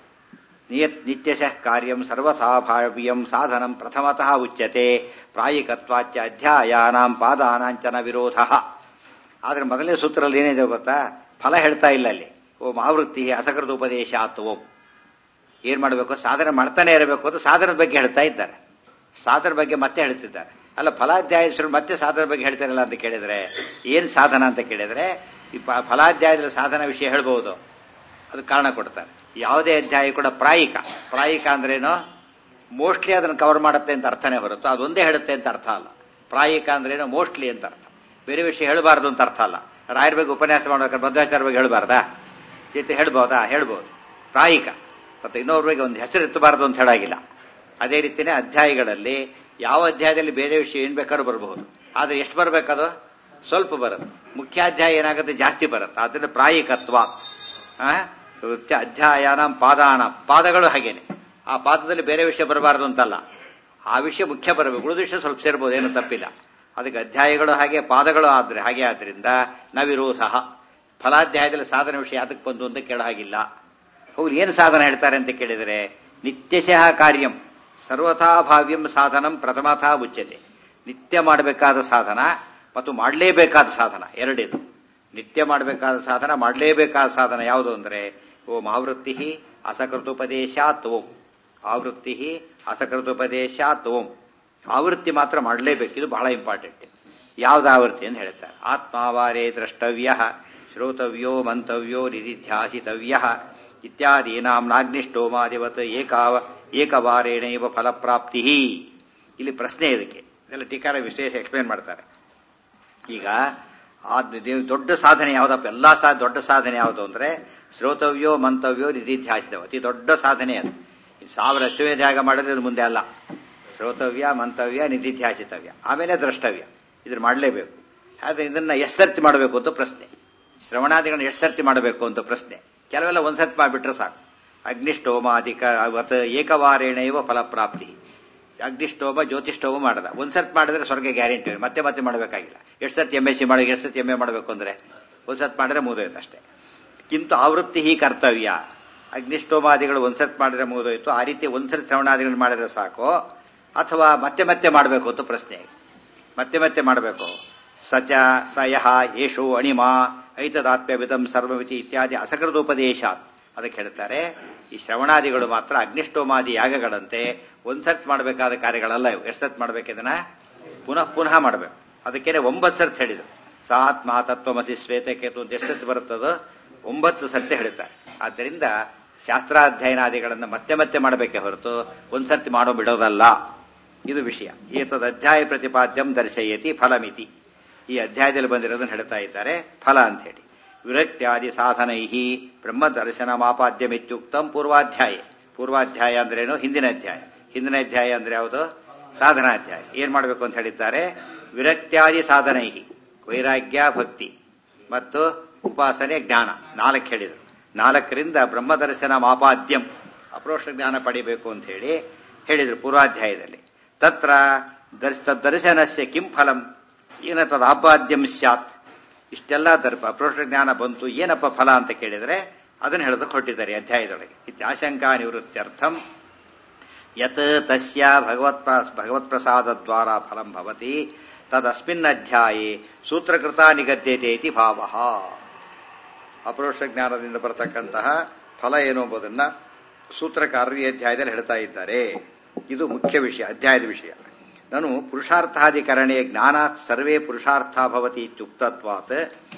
ನಿಯತ್ ನಿತ್ಯಶಃ ಕಾರ್ಯಂ ಸರ್ವಥಾ ಭಾವ್ಯಂ ಸಾಧನಂ ಪ್ರಥಮತಃ ಉಚ್ಯತೆ ಪ್ರಾಯಿಕತ್ವಾಚ ಅಧ್ಯಾಯಾನಾಂ ಪಾದಾನಾಂಚನ ವಿರೋಧ ಆದ್ರೆ ಮೊದಲನೇ ಸೂತ್ರದಲ್ಲಿ ಏನಿದೆ ಗೊತ್ತಾ ಫಲ ಹೇಳ್ತಾ ಇಲ್ಲ ಅಲ್ಲಿ ಓಂ ಆವೃತ್ತಿ ಅಸಕೃತ ಉಪದೇಶ ಆತ್ ಓಂ ಏನ್ ಮಾಡಬೇಕು ಸಾಧನೆ ಮಾಡ್ತಾನೆ ಇರಬೇಕು ಅಂತ ಸಾಧನದ ಬಗ್ಗೆ ಹೇಳ್ತಾ ಇದ್ದಾರೆ ಸಾಧನ ಬಗ್ಗೆ ಮತ್ತೆ ಹೇಳ್ತಿದ್ದಾರೆ ಅಲ್ಲ ಫಲಾಧ್ಯಾಯರು ಮತ್ತೆ ಸಾಧನ ಬಗ್ಗೆ ಹೇಳ್ತಾರಲ್ಲ ಅಂತ ಕೇಳಿದ್ರೆ ಏನ್ ಸಾಧನ ಅಂತ ಕೇಳಿದ್ರೆ ಈ ಪ- ಫಲಾಧ್ಯಾಯದಲ್ಲಿ ಸಾಧನ ವಿಷಯ ಹೇಳ್ಬಹುದು ಅದು ಕಾರಣ ಕೊಡ್ತಾರೆ ಯಾವುದೇ ಅಧ್ಯಾಯ ಕೂಡ ಪ್ರಾಯಿಕ ಪ್ರಾಯಿಕ ಅಂದ್ರೇನು ಮೋಸ್ಟ್ಲಿ ಅದನ್ನು ಕವರ್ ಮಾಡುತ್ತೆ ಅಂತ ಅರ್ಥನೇ ಹೊರತು ಅದೊಂದೇ ಹೇಳುತ್ತೆ ಅಂತ ಅರ್ಥ ಅಲ್ಲ ಪ್ರಾಯಿಕ ಅಂದ್ರೇನು ಮೋಸ್ಟ್ಲಿ ಅಂತ ಅರ್ಥ ಬೇರೆ ವಿಷಯ ಹೇಳಬಾರ್ದು ಅಂತ ಅರ್ಥ ಅಲ್ಲ ರಾಯರ ಬಗ್ಗೆ ಉಪನ್ಯಾಸ ಮಾಡ್ಬೇಕಾದ್ರೆ ಮಧ್ವಾಚಾರ್ಯ ಬಗ್ಗೆ ಹೇಳ್ಬಾರ್ದಾ ಜೊತೆ ಹೇಳ್ಬೋದಾ ಹೇಳ್ಬೋದು ಪ್ರಾಯಿಕ ಮತ್ತೆ ಇನ್ನೊಬ್ಬರ ಬಗ್ಗೆ ಒಂದು ಹೆಸರು ಎತ್ತಬಾರದು ಅಂತ ಹೇಳಾಗಿಲ್ಲ ಅದೇ ರೀತಿನೇ ಅಧ್ಯಾಯಗಳಲ್ಲಿ ಯಾವ ಅಧ್ಯಾಯದಲ್ಲಿ ಬೇರೆ ವಿಷಯ ಏನ್ ಬೇಕಾದ್ರೂ ಬರಬಹುದು ಆದ್ರೆ ಎಷ್ಟು ಬರಬೇಕದು ಸ್ವಲ್ಪ ಬರುತ್ತೆ ಮುಖ್ಯಾಧ್ಯಾಯ ಏನಾಗುತ್ತೆ ಜಾಸ್ತಿ ಬರುತ್ತೆ ಅದರಿಂದ ಪ್ರಾಯಿಕತ್ವ ಆ? ವೃತ್ಯ ಅಧ್ಯಾಯನ ಪಾದಾನ ಪಾದಗಳು ಹಾಗೇನೆ ಆ ಪಾದದಲ್ಲಿ ಬೇರೆ ವಿಷಯ ಬರಬಾರದು ಅಂತಲ್ಲ ಆ ವಿಷಯ ಮುಖ್ಯ ಬರಬೇಕು ಉಳಿದ ವಿಷಯ ಸ್ವಲ್ಪ ಸೇರ್ಬೋದು ಏನು ತಪ್ಪಿಲ್ಲ ಅದಕ್ಕೆ ಅಧ್ಯಾಯಗಳು ಹಾಗೆ ಪಾದಗಳು ಆದ್ರೆ ಹಾಗೆ ಆದ್ರಿಂದ ನವಿರೋಧ ಫಲಾಧ್ಯಾಯದಲ್ಲಿ ಸಾಧನ ವಿಷಯ ಅದಕ್ಕೆ ಬಂದು ಅಂತ ಕೇಳ ಹಾಗಿಲ್ಲ ಅವ್ರು ಏನು ಸಾಧನ ಹೇಳ್ತಾರೆ ಅಂತ ಕೇಳಿದರೆ ನಿತ್ಯಶಃ ಕಾರ್ಯಂ ಸರ್ವಥಾ ಭಾವ್ಯಂ ಸಾಧನಂ ಪ್ರಥಮಥಾ ಉಚ್ಯತೆ ನಿತ್ಯ ಮಾಡಬೇಕಾದ ಸಾಧನ ಮತ್ತು ಮಾಡಲೇಬೇಕಾದ ಸಾಧನ ಎರಡಿದು ನಿತ್ಯ ಮಾಡಬೇಕಾದ ಸಾಧನ ಮಾಡಲೇಬೇಕಾದ ಸಾಧನ ಯಾವುದು ಅಂದರೆ ಓಂ ಆವೃತ್ತಿ ಅಸಕೃತೋಪದೇಶಾತ್ ಓಂ ಆವೃತ್ತಿ ಅಸಕೃತೋಪದೇಶಾತ್ ಓಂ ಆವೃತ್ತಿ ಮಾತ್ರ ಮಾಡಲೇಬೇಕು ಇದು ಬಹಳ ಇಂಪಾರ್ಟೆಂಟ್ ಯಾವ್ದು ಆವೃತ್ತಿ ಅಂತ ಹೇಳ್ತಾರೆ ಆತ್ಮಾವಾರೇ ದ್ರಷ್ಟವ್ಯ ಶ್ರೋತವ್ಯೋ ಮಂತವ್ಯೋ ನಿಧಿಧ್ಯಾಸಿತವ್ಯ ಇತ್ಯಾದೀನಾಂ ನಾಗ್ನಿಷ್ಠೋಮಾದಿವತ್ ಏಕಾವ ಏಕವಾರೇಣೈವ ಫಲಪ್ರಾಪ್ತಿ ಇಲ್ಲಿ ಪ್ರಶ್ನೆ ಇದಕ್ಕೆ ಇದೆಲ್ಲ ಟೀಕಾರ ವಿಶೇಷ ಎಕ್ಸ್ಪ್ಲೇನ್ ಮಾಡ್ತಾರೆ ಈಗ ಆ ದೇ- ದೊಡ್ಡ ಸಾಧನೆ ಯಾವ್ದಪ್ಪ ಎಲ್ಲಾ ಸಾ ದೊಡ್ಡ ಸಾಧನೆ ಯಾವುದು ಅಂದ್ರೆ ಶ್ರೋತವ್ಯೋ ಮಂತವ್ಯೋ ನಿಧಿಧ್ಯಾಸಿತವ್ಯ ಅತಿ ದೊಡ್ಡ ಸಾಧನೆ ಅದು ಈ ಸಾವಿರ ಅಶ್ವಮೇಧ್ಯಾಗ ಮಾಡಿದ್ರೆ ಇದು ಮುಂದೆ ಅಲ್ಲ ಶ್ರೋತವ್ಯ ಮಂತವ್ಯ ನಿಧಿಧ್ಯಾಸಿತವ್ಯ ಆಮೇಲೆ ದ್ರಷ್ಟವ್ಯ ಇದ್ರ ಮಾಡಲೇಬೇಕು ಆದ್ರೆ ಇದನ್ನ ಎಷ್ಟು ಸರ್ತಿ ಮಾಡಬೇಕು ಅಂತ ಪ್ರಶ್ನೆ ಶ್ರವಣಾದಿಗಳನ್ನ ಎಷ್ಟು ಸರ್ತಿ ಮಾಡಬೇಕು ಅಂತ ಪ್ರಶ್ನೆ ಕೆಲವೆಲ್ಲ ಒಂದ್ಸರ್ತಿ ಮಾಡಿಬಿಟ್ರೆ ಸಾಕು ಅಗ್ನಿಷ್ಠೋಮಾದಿಕ ಅವತ್ ಏಕವಾರೇಣೈವ ಫಲಪ್ರಾಪ್ತಿ ಅಗ್ನಿಷ್ಠೋಮ ಜ್ಯೋತಿಷ್ಠೋಮ ಮಾಡದ ಒಂದ್ಸರ್ತಿ ಮಾಡಿದ್ರೆ ಸ್ವರ್ಗ ಗ್ಯಾರಂಟಿ ಮತ್ತೆ ಮತ್ತೆ ಮಾಡಬೇಕಾಗಿಲ್ಲ ಎಷ್ಟು ಸರ್ತಿ ಎಂ ಎಸ್ ಸಿ ಮಾಡಿ ಎಷ್ಟು ಸರ್ತಿ ಎಂ ಎ ಮಾಡಬೇಕು ಅಂದ್ರೆ ಒಂದ್ಸರ್ತಿ ಮಾಡಿದ್ರೆ ಮುಗಿದೋಯ್ತು ಅಷ್ಟೇ ಕಿಂತು ಆವೃತ್ತಿ ಹೀ ಕರ್ತವ್ಯ ಅಗ್ನಿಷ್ಠೋಮಾದಿಗಳು ಒಂದ್ಸರ್ತಿ ಮಾಡಿದ್ರೆ ಮುಗಿದೋಯ್ತು ಆ ರೀತಿ ಒಂದ್ಸರ್ತಿ ಶ್ರವಣಾದಿಗಳು ಮಾಡಿದ್ರೆ ಸಾಕು ಅಥವಾ ಮತ್ತೆ ಮತ್ತೆ ಮಾಡಬೇಕು ಅಂತ ಪ್ರಶ್ನೆ ಮತ್ತೆ ಮತ್ತೆ ಮಾಡಬೇಕು ಸಚ ಸಯಃ ಯೇಷು ಅಣಿಮ ಐತದಾತ್ಮ್ಯವಿದಂ ಸರ್ವಮಿತಿ ಇತ್ಯಾದಿ ಅಸಕೃತೋಪದೇಶ ಅದಕ್ಕೆ ಹೇಳ್ತಾರೆ ಈ ಶ್ರವಣಾದಿಗಳು ಮಾತ್ರ ಅಗ್ನಿಷ್ಠೋಮಾದಿ ಯಾಗಗಳಂತೆ ಒಂದ್ಸರ್ತಿ ಮಾಡಬೇಕಾದ ಕಾರ್ಯಗಳಲ್ಲ ಇವು ಎಷ್ಟು ಸರ್ತಿ ಮಾಡ್ಬೇಕು ಇದನ್ನ ಪುನಃ ಪುನಃ ಮಾಡಬೇಕು ಅದಕ್ಕೇನೆ ಒಂಬತ್ತು ಸರ್ತಿ ಹೇಳಿದ್ರು ಸಾತ್ಮ ತತ್ವಮಸಿ ಶ್ವೇತಕೇತು ಅಂತ ಎಷ್ಟು ಸರ್ತಿ ಬರುತ್ತದೋ ಒಂಬತ್ತು ಸರ್ತಿ ಹೇಳ್ತಾರೆ ಆದ್ದರಿಂದ ಶಾಸ್ತ್ರಾಧ್ಯಯನಾದಿಗಳನ್ನು ಮತ್ತೆ ಮತ್ತೆ ಮಾಡಬೇಕೆ ಹೊರತು ಒಂದ್ಸರ್ತಿ ಮಾಡೋ ಬಿಡೋದಲ್ಲ ಇದು ವಿಷಯ ಏತದ್ ಅಧ್ಯಾಯ ಪ್ರತಿಪಾದ್ಯಂ ದರ್ಶಯತಿ ಫಲಮಿತಿ ಈ ಅಧ್ಯಾಯದಲ್ಲಿ ಬಂದಿರೋದನ್ನು ಹೇಳ್ತಾ ಇದ್ದಾರೆ ಫಲ ಅಂತ ಹೇಳಿ ವಿರಕ್ತ್ಯಾದಿ ಸಾಧನೈ ಬ್ರಹ್ಮ ದರ್ಶನ ಮಾಪಾದ್ಯಮಿತ್ಯುಕ್ತಂ ಪೂರ್ವಾಧ್ಯಾಯ ಪೂರ್ವಾಧ್ಯಾಯ ಅಂದ್ರೇನು ಹಿಂದಿನ ಅಧ್ಯಾಯ ಹಿಂದಿನ ಅಧ್ಯಾಯ ಅಂದ್ರೆ ಯಾವುದು ಸಾಧನಾಧ್ಯಾಯ ಏನ್ ಮಾಡಬೇಕು ಅಂತ ಹೇಳಿದ್ದಾರೆ ವಿರಕ್ತ್ಯಾದಿ ಸಾಧನೈ ವೈರಾಗ್ಯ ಭಕ್ತಿ ಮತ್ತು ಉಪಾಸನೆ ಜ್ಞಾನ ನಾಲ್ಕು ಹೇಳಿದರು ನಾಲ್ಕರಿಂದ ಬ್ರಹ್ಮದರ್ಶನ ಮಾಪಾದ್ಯಂ ಅಪ್ರೋಷ ಜ್ಞಾನ ಪಡಿಬೇಕು ಅಂತ ಹೇಳಿ ಹೇಳಿದರು ಪೂರ್ವಾಧ್ಯಾಯದಲ್ಲಿ ತತ್ರ ದರ್ಶ ದರ್ಶನಸ್ಯ ಕಿಂ ಫಲಂ ಏನ ತದ ಆಪಾದ್ಯಂ ಸ್ಯಾತ್ ಇಷ್ಟೆಲ್ಲ ದರ್ಪ ಅಪ್ರೋಷ ಜ್ಞಾನ ಬಂತು ಏನಪ್ಪ ಫಲ ಅಂತ ಕೇಳಿದರೆ ಅದನ್ನು ಹೇಳೋದಕ್ಕೆ ಹೊರಟಿದ್ದಾರೆ ಅಧ್ಯಾಯದೊಳಗೆ ಇತ್ಯಾಶಂಕಾ ನಿವೃತ್ತ್ಯರ್ಥಂ ಯತ್ ತಸ್ಯ ಭಗವತ್ ಭಗವತ್ ಪ್ರಸಾದ ದ್ವಾರ ಫಲಂ ಭವತಿ ತದಸ್ಮಿನ್ ಅಧ್ಯಾಯೇ ಸೂತ್ರಕೃತ ನಿಗದ್ಯತೆ ಇತಿ ಭಾವ ಅಪರೋಕ್ಷ ಜ್ಞಾನದಿಂದ ಬರತಕ್ಕಂತಹ ಫಲ ಏನು ಎಂಬುದನ್ನ ಸೂತ್ರಕಾರರು ಈ ಅಧ್ಯಾಯದಲ್ಲಿ ಹೇಳ್ತಾ ಇದ್ದಾರೆ ಇದು ಮುಖ್ಯ ವಿಷಯ ಅಧ್ಯಾಯದ ವಿಷಯ ನಾನು ಪುರುಷಾರ್ಥಾಧಿಕರಣೆ ಜ್ಞಾನಾತ್ ಸರ್ವೇ ಪುರುಷಾರ್ಥ ಭವತಿ ಇತ್ಯುಕ್ತತ್ವಾತ್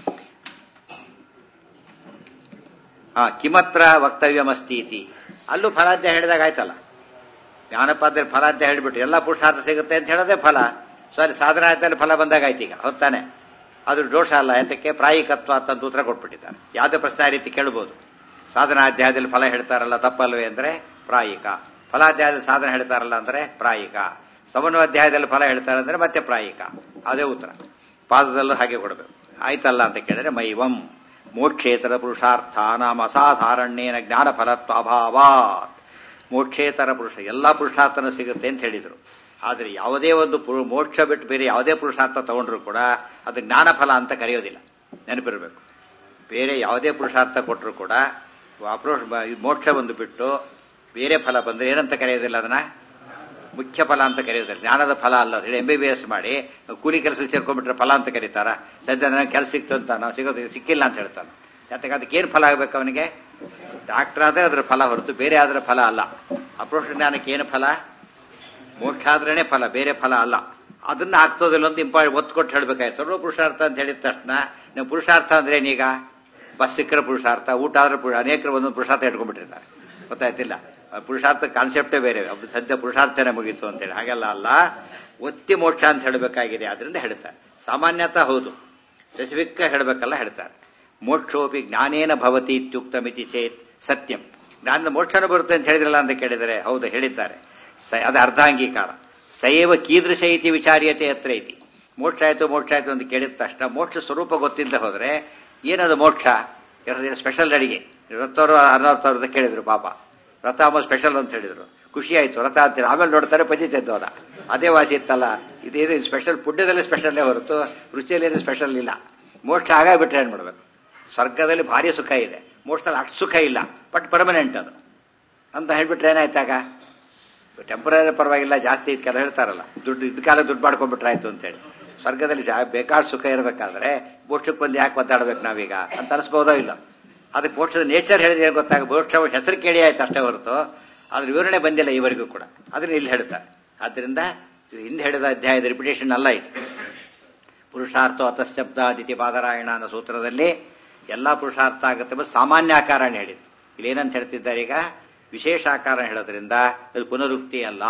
ಆ ಕಿಮತ್ರ ವಕ್ತವ್ಯಮಸ್ತಿ ಇತಿ ಅಲ್ಲೂ ಫಲಾಧ್ಯಾಯ ಹೇಳಿದಾಗ ಆಯ್ತಲ್ಲ ಜ್ಞಾನಪಾದ್ರೆ ಫಲಾಧ್ಯಾಯ ಹೇಳಿಬಿಟ್ಟು ಎಲ್ಲ ಪುರುಷಾರ್ಥ ಸಿಗುತ್ತೆ ಅಂತ ಹೇಳೋದೇ ಫಲ ಸಾರಿ ಸಾಧನಾರ್ಥದಲ್ಲಿ ಫಲ ಬಂದಾಗ ಆಯ್ತು ಈಗ ಹೊತ್ತಾನೆ ಅದು ದೋಷ ಅಲ್ಲ ಯಾತಕ್ಕೆ ಪ್ರಾಯಿಕತ್ವ ಅಂತ ಉತ್ತರ ಕೊಟ್ಬಿಟ್ಟಿದ್ದಾರೆ ಯಾವುದೇ ಪ್ರಶ್ನೆ ಆ ರೀತಿ ಕೇಳ್ಬೋದು ಸಾಧನಾಧ್ಯಾಯದಲ್ಲಿ ಫಲ ಹೇಳ್ತಾರಲ್ಲ ತಪ್ಪಲ್ವೇ ಅಂದ್ರೆ ಪ್ರಾಯಿಕ ಫಲಾಧ್ಯಾಯದ ಸಾಧನ ಹೇಳ್ತಾರಲ್ಲ ಅಂದ್ರೆ ಪ್ರಾಯಿಕ ಸಮನ್ವಾಧ್ಯಾಯದಲ್ಲಿ ಫಲ ಹೇಳ್ತಾರೆ ಅಂದ್ರೆ ಮತ್ತೆ ಪ್ರಾಯಿಕ ಅದೇ ಉತ್ತರ ಪಾದದಲ್ಲೂ ಹಾಗೆ ಕೊಡಬೇಕು ಆಯ್ತಲ್ಲ ಅಂತ ಕೇಳಿದ್ರೆ ಮೈವಂ ಮೋಕ್ಷೇತರ ಪುರುಷಾರ್ಥ ನಾಮ ಅಸಾಧಾರಣ್ಯೇನ ಜ್ಞಾನ ಫಲತ್ವ ಅಭಾವಾತ್ ಮೋಕ್ಷೇತರ ಪುರುಷ ಎಲ್ಲಾ ಪುರುಷಾರ್ಥನೂ ಸಿಗುತ್ತೆ ಅಂತ ಹೇಳಿದರು ಆದರೆ ಯಾವುದೇ ಒಂದು ಪುರು- ಮೋಕ್ಷ ಬಿಟ್ಟು ಬೇರೆ ಯಾವುದೇ ಪುರುಷಾರ್ಥ ತಗೊಂಡ್ರು ಕೂಡ ಅದು ಜ್ಞಾನ ಫಲ ಅಂತ ಕರೆಯೋದಿಲ್ಲ ನೆನಪಿರಬೇಕು ಬೇರೆ ಯಾವುದೇ ಪುರುಷಾರ್ಥ ಕೊಟ್ಟರು ಕೂಡ ಅಪ್ರೋಷ ಮೋಕ್ಷ ಒಂದು ಬಿಟ್ಟು ಬೇರೆ ಫಲ ಬಂದ್ರೆ ಏನಂತ ಕರೆಯೋದಿಲ್ಲ ಅದನ್ನ ಮುಖ್ಯ ಫಲ ಅಂತ ಕರೆಯೋದಿಲ್ಲ ಜ್ಞಾನದ ಫಲ ಅಲ್ಲ ಹೇಳಿ ಎಂ ಬಿ ಬಿ ಎಸ್ ಮಾಡಿ ಕೂಲಿ ಕೆಲಸ ಸೇರ್ಕೊಂಡ್ಬಿಟ್ರೆ ಫಲ ಅಂತ ಕರೀತಾರ ಸದ್ಯ ನನಗೆ ಕೆಲಸ ಸಿಕ್ತು ಅಂತ ನಾವು ಸಿಗೋದು ಸಿಕ್ಕಿಲ್ಲ ಅಂತ ಹೇಳ್ತಾನೆ ಯಾತಕ್ಕೆ ಅದಕ್ಕೆ ಏನು ಫಲ ಆಗಬೇಕು ಅವನಿಗೆ ಡಾಕ್ಟರ್ ಆದ್ರೆ ಅದರ ಫಲ ಹೊರತು ಬೇರೆ ಆದ್ರೆ ಫಲ ಅಲ್ಲ ಅಪ್ರೋಷ ಜ್ಞಾನಕ್ಕೆ ಏನು ಫಲ ಮೋಕ್ಷ ಆದ್ರೇನೆ ಫಲ ಬೇರೆ ಫಲ ಅಲ್ಲ ಅದನ್ನ ಆಗ್ತೋದಿಲ್ಲ ಅಂತ ಇಂಪ ಒತ್ತು ಕೊಟ್ಟು ಹೇಳ್ಬೇಕಾಯ್ತು ಸರ್ವ ಪುರುಷಾರ್ಥ ಅಂತ ಹೇಳಿದ ತಕ್ಷಣ ನೀವು ಪುರುಷಾರ್ಥ ಅಂದ್ರೆ ಏನೀಗ ಬಸ್ ಸಿಕ್ಕರೆ ಪುರುಷಾರ್ಥ ಊಟ ಆದ್ರೆ ಪುರುಷ- ಅನೇಕರು ಒಂದೊಂದು ಪುರುಷಾರ್ಥ ಇಟ್ಕೊಂಡ್ಬಿಟ್ಟಿರ್ತಾರೆ ಗೊತ್ತಾಯ್ತಿಲ್ಲ ಆ ಪುರುಷಾರ್ಥ ಕಾನ್ಸೆಪ್ಟೇ ಬೇರೆ ಅದು ಸದ್ಯ ಪುರುಷಾರ್ಥನೇ ಮುಗೀತು ಅಂತೇಳಿ ಹಾಗೆಲ್ಲ ಅಲ್ಲ ಒತ್ತಿ ಮೋಕ್ಷ ಅಂತ ಹೇಳಬೇಕಾಗಿದೆ ಅದರಿಂದ ಹೇಳ್ತಾರೆ ಸಾಮಾನ್ಯತಃ ಹೌದು ಸ್ಪೆಸಿಫಿಕ್ ಹೇಳಬೇಕಲ್ಲ ಹೇಳ್ತಾರೆ ಮೋಕ್ಷೋಪಿ ಜ್ಞಾನೇನ ಭವತಿ ಇತ್ಯುಕ್ತಮಿತಿ ಚೇತ್ ಸತ್ಯಂ ಜ್ಞಾನದ ಮೋಕ್ಷನ ಬರುತ್ತೆ ಅಂತ ಹೇಳಿದ್ರಲ್ಲ ಅಂತ ಕೇಳಿದರೆ ಹೌದು ಹೇಳಿದ್ದಾರೆ ಸ ಅದು ಅರ್ಧಾಂಗೀಕಾರ ಸಯವ ಕೀದೃಶ ಇತಿ ವಿಚಾರ್ಯತೆ ಹತ್ರ ಐತಿ ಮೋಕ್ಷ ಆಯ್ತು ಮೋಕ್ಷ ಆಯ್ತು ಅಂತ ಕೇಳಿದ ತಕ್ಷಣ ಮೋಕ್ಷ ಸ್ವರೂಪ ಗೊತ್ತಿಲ್ಲದೆ ಹೋದ್ರೆ ಏನದು ಮೋಕ್ಷ ಸ್ಪೆಷಲ್ ಅಡಿಗೆ ರಥವರು ಅರ್ನವ್ರವ್ರದ ಕೇಳಿದ್ರು ಪಾಪ ರಥ ಅಮ್ಮ ಸ್ಪೆಷಲ್ ಅಂತ ಹೇಳಿದ್ರು ಖುಷಿ ಆಯ್ತು ರಥ ಅಂತೇಳಿ ಆಮೇಲೆ ನೋಡ್ತಾರೆ ಪಂಚಾಯತ್ ಹೋದ ಅದೇ ವಾಸಿ ಇತ್ತಲ್ಲ ಇದೇನು ಸ್ಪೆಷಲ್ ಪುಣ್ಯದಲ್ಲಿ ಸ್ಪೆಷಲ್ಲೇ ಹೊರತು ರುಚಿಯಲ್ಲಿ ಸ್ಪೆಷಲ್ ಇಲ್ಲ ಮೋಕ್ಷ ಆಗಾಗ್ಬಿಟ್ರೆ ಏನ್ ಮಾಡ್ಬೇಕು ಸ್ವರ್ಗದಲ್ಲಿ ಭಾರಿ ಸುಖ ಇದೆ ಮೋಕ್ಷದಲ್ಲಿ ಅಷ್ಟು ಸುಖ ಇಲ್ಲ ಬಟ್ ಪರ್ಮನೆಂಟ್ ಅದು ಅಂತ ಹೇಳ್ಬಿಟ್ರೆ ಏನಾಯ್ತಾಗ ಟೆಂಪರರಿ ಪರವಾಗಿಲ್ಲ ಜಾಸ್ತಿ ಇದ್ ಕೆಲ ಹೇಳ್ತಾರಲ್ಲ ದುಡ್ಡು ಇದ್ ಕಾಲ ದುಡ್ಡು ಮಾಡ್ಕೊಂಡ್ಬಿಟ್ರೆ ಆಯ್ತು ಅಂತೇಳಿ ಸ್ವರ್ಗದಲ್ಲಿ ಜಾ- ಬೇಕಾದ ಸುಖ ಇರಬೇಕಾದ್ರೆ ಮೋಕ್ಷಕ್ಕೆ ಬಂದು ಯಾಕೆ ಒದ್ದಾಡ್ಬೇಕು ನಾವೀಗ ಅಂತ ಅನಿಸ್ಬೋದೋ ಇಲ್ಲ ಅದಕ್ಕೆ ಮೋಕ್ಷದ ನೇಚರ್ ಹೇಳಿದ್ರೆ ಏನ್ ಗೊತ್ತಾಗ ಮೋಕ್ಷ ಹೆಸರು ಕೇಳಿ ಆಯ್ತು ಅಷ್ಟೇ ಹೊರತು ಆದ್ರೆ ವಿವರಣೆ ಬಂದಿಲ್ಲ ಇವರಿಗೂ ಕೂಡ ಅದನ್ನ ಇಲ್ಲಿ ಹೇಳ್ತಾರೆ ಆದ್ರಿಂದ ಇದು ಹಿಂದೆ ಹೇಳಿದ ಅಧ್ಯಾಯದ ರಿಪಿಟೇಷನ್ ಅಲ್ಲ ಇದು ಪುರುಷಾರ್ಥ ಅತಶಬ್ದಾದಿತಿ ಪಾದರಾಯಣ ಅನ್ನೋ ಸೂತ್ರದಲ್ಲಿ ಎಲ್ಲಾ ಪುರುಷಾರ್ಥ ಆಗುತ್ತೆ ಎಂಬ ಸಾಮಾನ್ಯ ಆಕಾರನ ಹೇಳಿದ್ದು ಇಲ್ಲೇನಂತ ಹೇಳ್ತಿದ್ದಾರೆ ಈಗ ವಿಶೇಷ ಆಕಾರ ಹೇಳೋದ್ರಿಂದ ಇದು ಪುನರುಕ್ತಿ ಅಲ್ಲ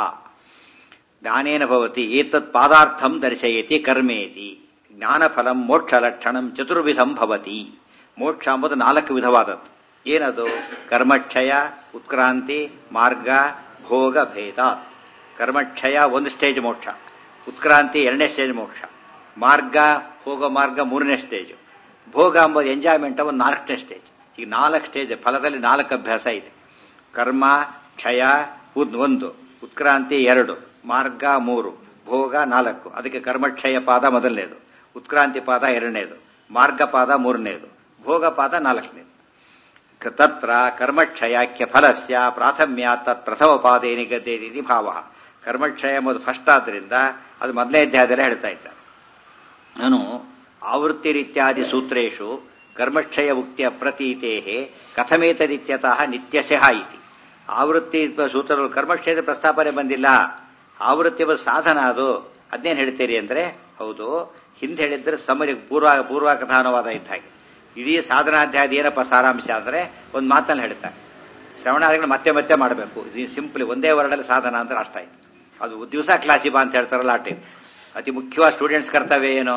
ಜ್ಞಾನೇನ ಭವತಿ ಏತತ್ ಪಾದಾರ್ಥಂ ದರ್ಶಯತಿ ಕರ್ಮೇತಿ ಜ್ಞಾನಫಲಂ ಮೋಕ್ಷ ಲಕ್ಷಣಂ ಚತುರ್ವಿಧಂ ಭವತಿ ಮೋಕ್ಷ ಎಂಬುದು ನಾಲ್ಕು ವಿಧವಾದದ್ದು ಏನದು ಕರ್ಮಕ್ಷಯ ಉತ್ಕ್ರಾಂತಿ ಮಾರ್ಗ ಭೋಗ ಭೇದ ಕರ್ಮಕ್ಷಯ ಒಂದು ಸ್ಟೇಜ್ ಮೋಕ್ಷ ಉತ್ಕ್ರಾಂತಿ ಎರಡನೇ ಸ್ಟೇಜ್ ಮೋಕ್ಷ ಮಾರ್ಗ ಹೋಗೋ ಮಾರ್ಗ ಮೂರನೇ ಸ್ಟೇಜ್ ಭೋಗ ಎಂಬುದು ಎಂಜಾಯ್ಮೆಂಟ್ ಒಂದು ನಾಲ್ಕನೇ ಸ್ಟೇಜ್ ಈಗ ನಾಲ್ಕು ಸ್ಟೇಜ್ ಫಲದಲ್ಲಿ ನಾಲ್ಕು ಅಭ್ಯಾಸ ಇದೆ ಕರ್ಮ ಕ್ಷಯ ಉದ್- ಒಂದು ಉತ್ಕ್ರಾಂತಿ ಎರಡು ಮಾರ್ಗ ಮೂರು ಭೋಗ ನಾಲ್ಕು ಅದಕ್ಕೆ ಕರ್ಮಕ್ಷಯ ಪಾದ ಮೊದಲನೇದು ಉತ್ಕ್ರಾಂತಿ ಪಾದ ಎರಡನೇದು ಮಾರ್ಗ ಪಾದ ಮೂರನೇದು ಭೋಗ ಪಾದ ನಾಲ್ಕನೇದು ಕ- ತತ್ರ ಕರ್ಮಕ್ಷಯಾಖ್ಯ ಫಲಸ್ಯ ಪ್ರಾಥಮ್ಯ ತತ್ ಪ್ರಥಮ ಪಾದೇ ನಿಗದ್ದೇತಿ ಭಾವ ಕರ್ಮಕ್ಷಯ ಎಂಬುದು ಫಸ್ಟ್ ಆದ್ರಿಂದ ಅದು ಮೊದಲನೇ ಅಧ್ಯಾಯದಲ್ಲೇ ಹೇಳ್ತಾ ಇದ್ದಾರೆ ನಾನು ಆವೃತ್ತಿರಿತ್ಯಾದಿ ಸೂತ್ರೇಶು ಕರ್ಮಕ್ಷಯ ಉಕ್ತಿಯ ಪ್ರತೀತೆ ಕಥಮೇತದಿತ್ಯತಃ ನಿತ್ಯಶಃ ಇತಿ ಆವೃತ್ತಿ ಸೂತ್ರಗಳು ಕರ್ಮಕ್ಷಯದ ಪ್ರಸ್ತಾಪನೆ ಬಂದಿಲ್ಲ ಆವೃತ್ತಿ ಎಂಬ ಸಾಧನ ಅದು ಅದನ್ನೇನು ಹೇಳ್ತೀರಿ ಅಂದ್ರೆ ಹೌದು ಹಿಂದೆ ಹೇಳಿದ್ರೆ ಸಮರಿ ಪೂರ್ವ ಪೂರ್ವಕಥಾನವಾದ ಇದ್ದ ಹಾಗೆ ಇಡೀ ಸಾಧನಾಧ್ಯಾಯದ ಏನಪ್ಪ ಸಾರಾಂಶ ಅಂದ್ರೆ ಒಂದು ಮಾತನ್ನು ಹೇಳ್ತಾರೆ ಶ್ರವಣಾದಿಗಳು ಮತ್ತೆ ಮತ್ತೆ ಮಾಡಬೇಕು ಸಿಂಪ್ಲಿ ಒಂದೇ ವರ್ಡಲ್ಲಿ ಸಾಧನ ಅಂದ್ರೆ ಅಷ್ಟ ಆಯ್ತು ಅದು ದಿವಸ ಕ್ಲಾಸಿ ಬಾ ಅಂತ ಹೇಳ್ತಾರಲ್ಲ ಆ ಟೈಮ್ ಅತಿ ಮುಖ್ಯವಾದ ಸ್ಟೂಡೆಂಟ್ಸ್ ಕರ್ತವ್ಯ ಏನು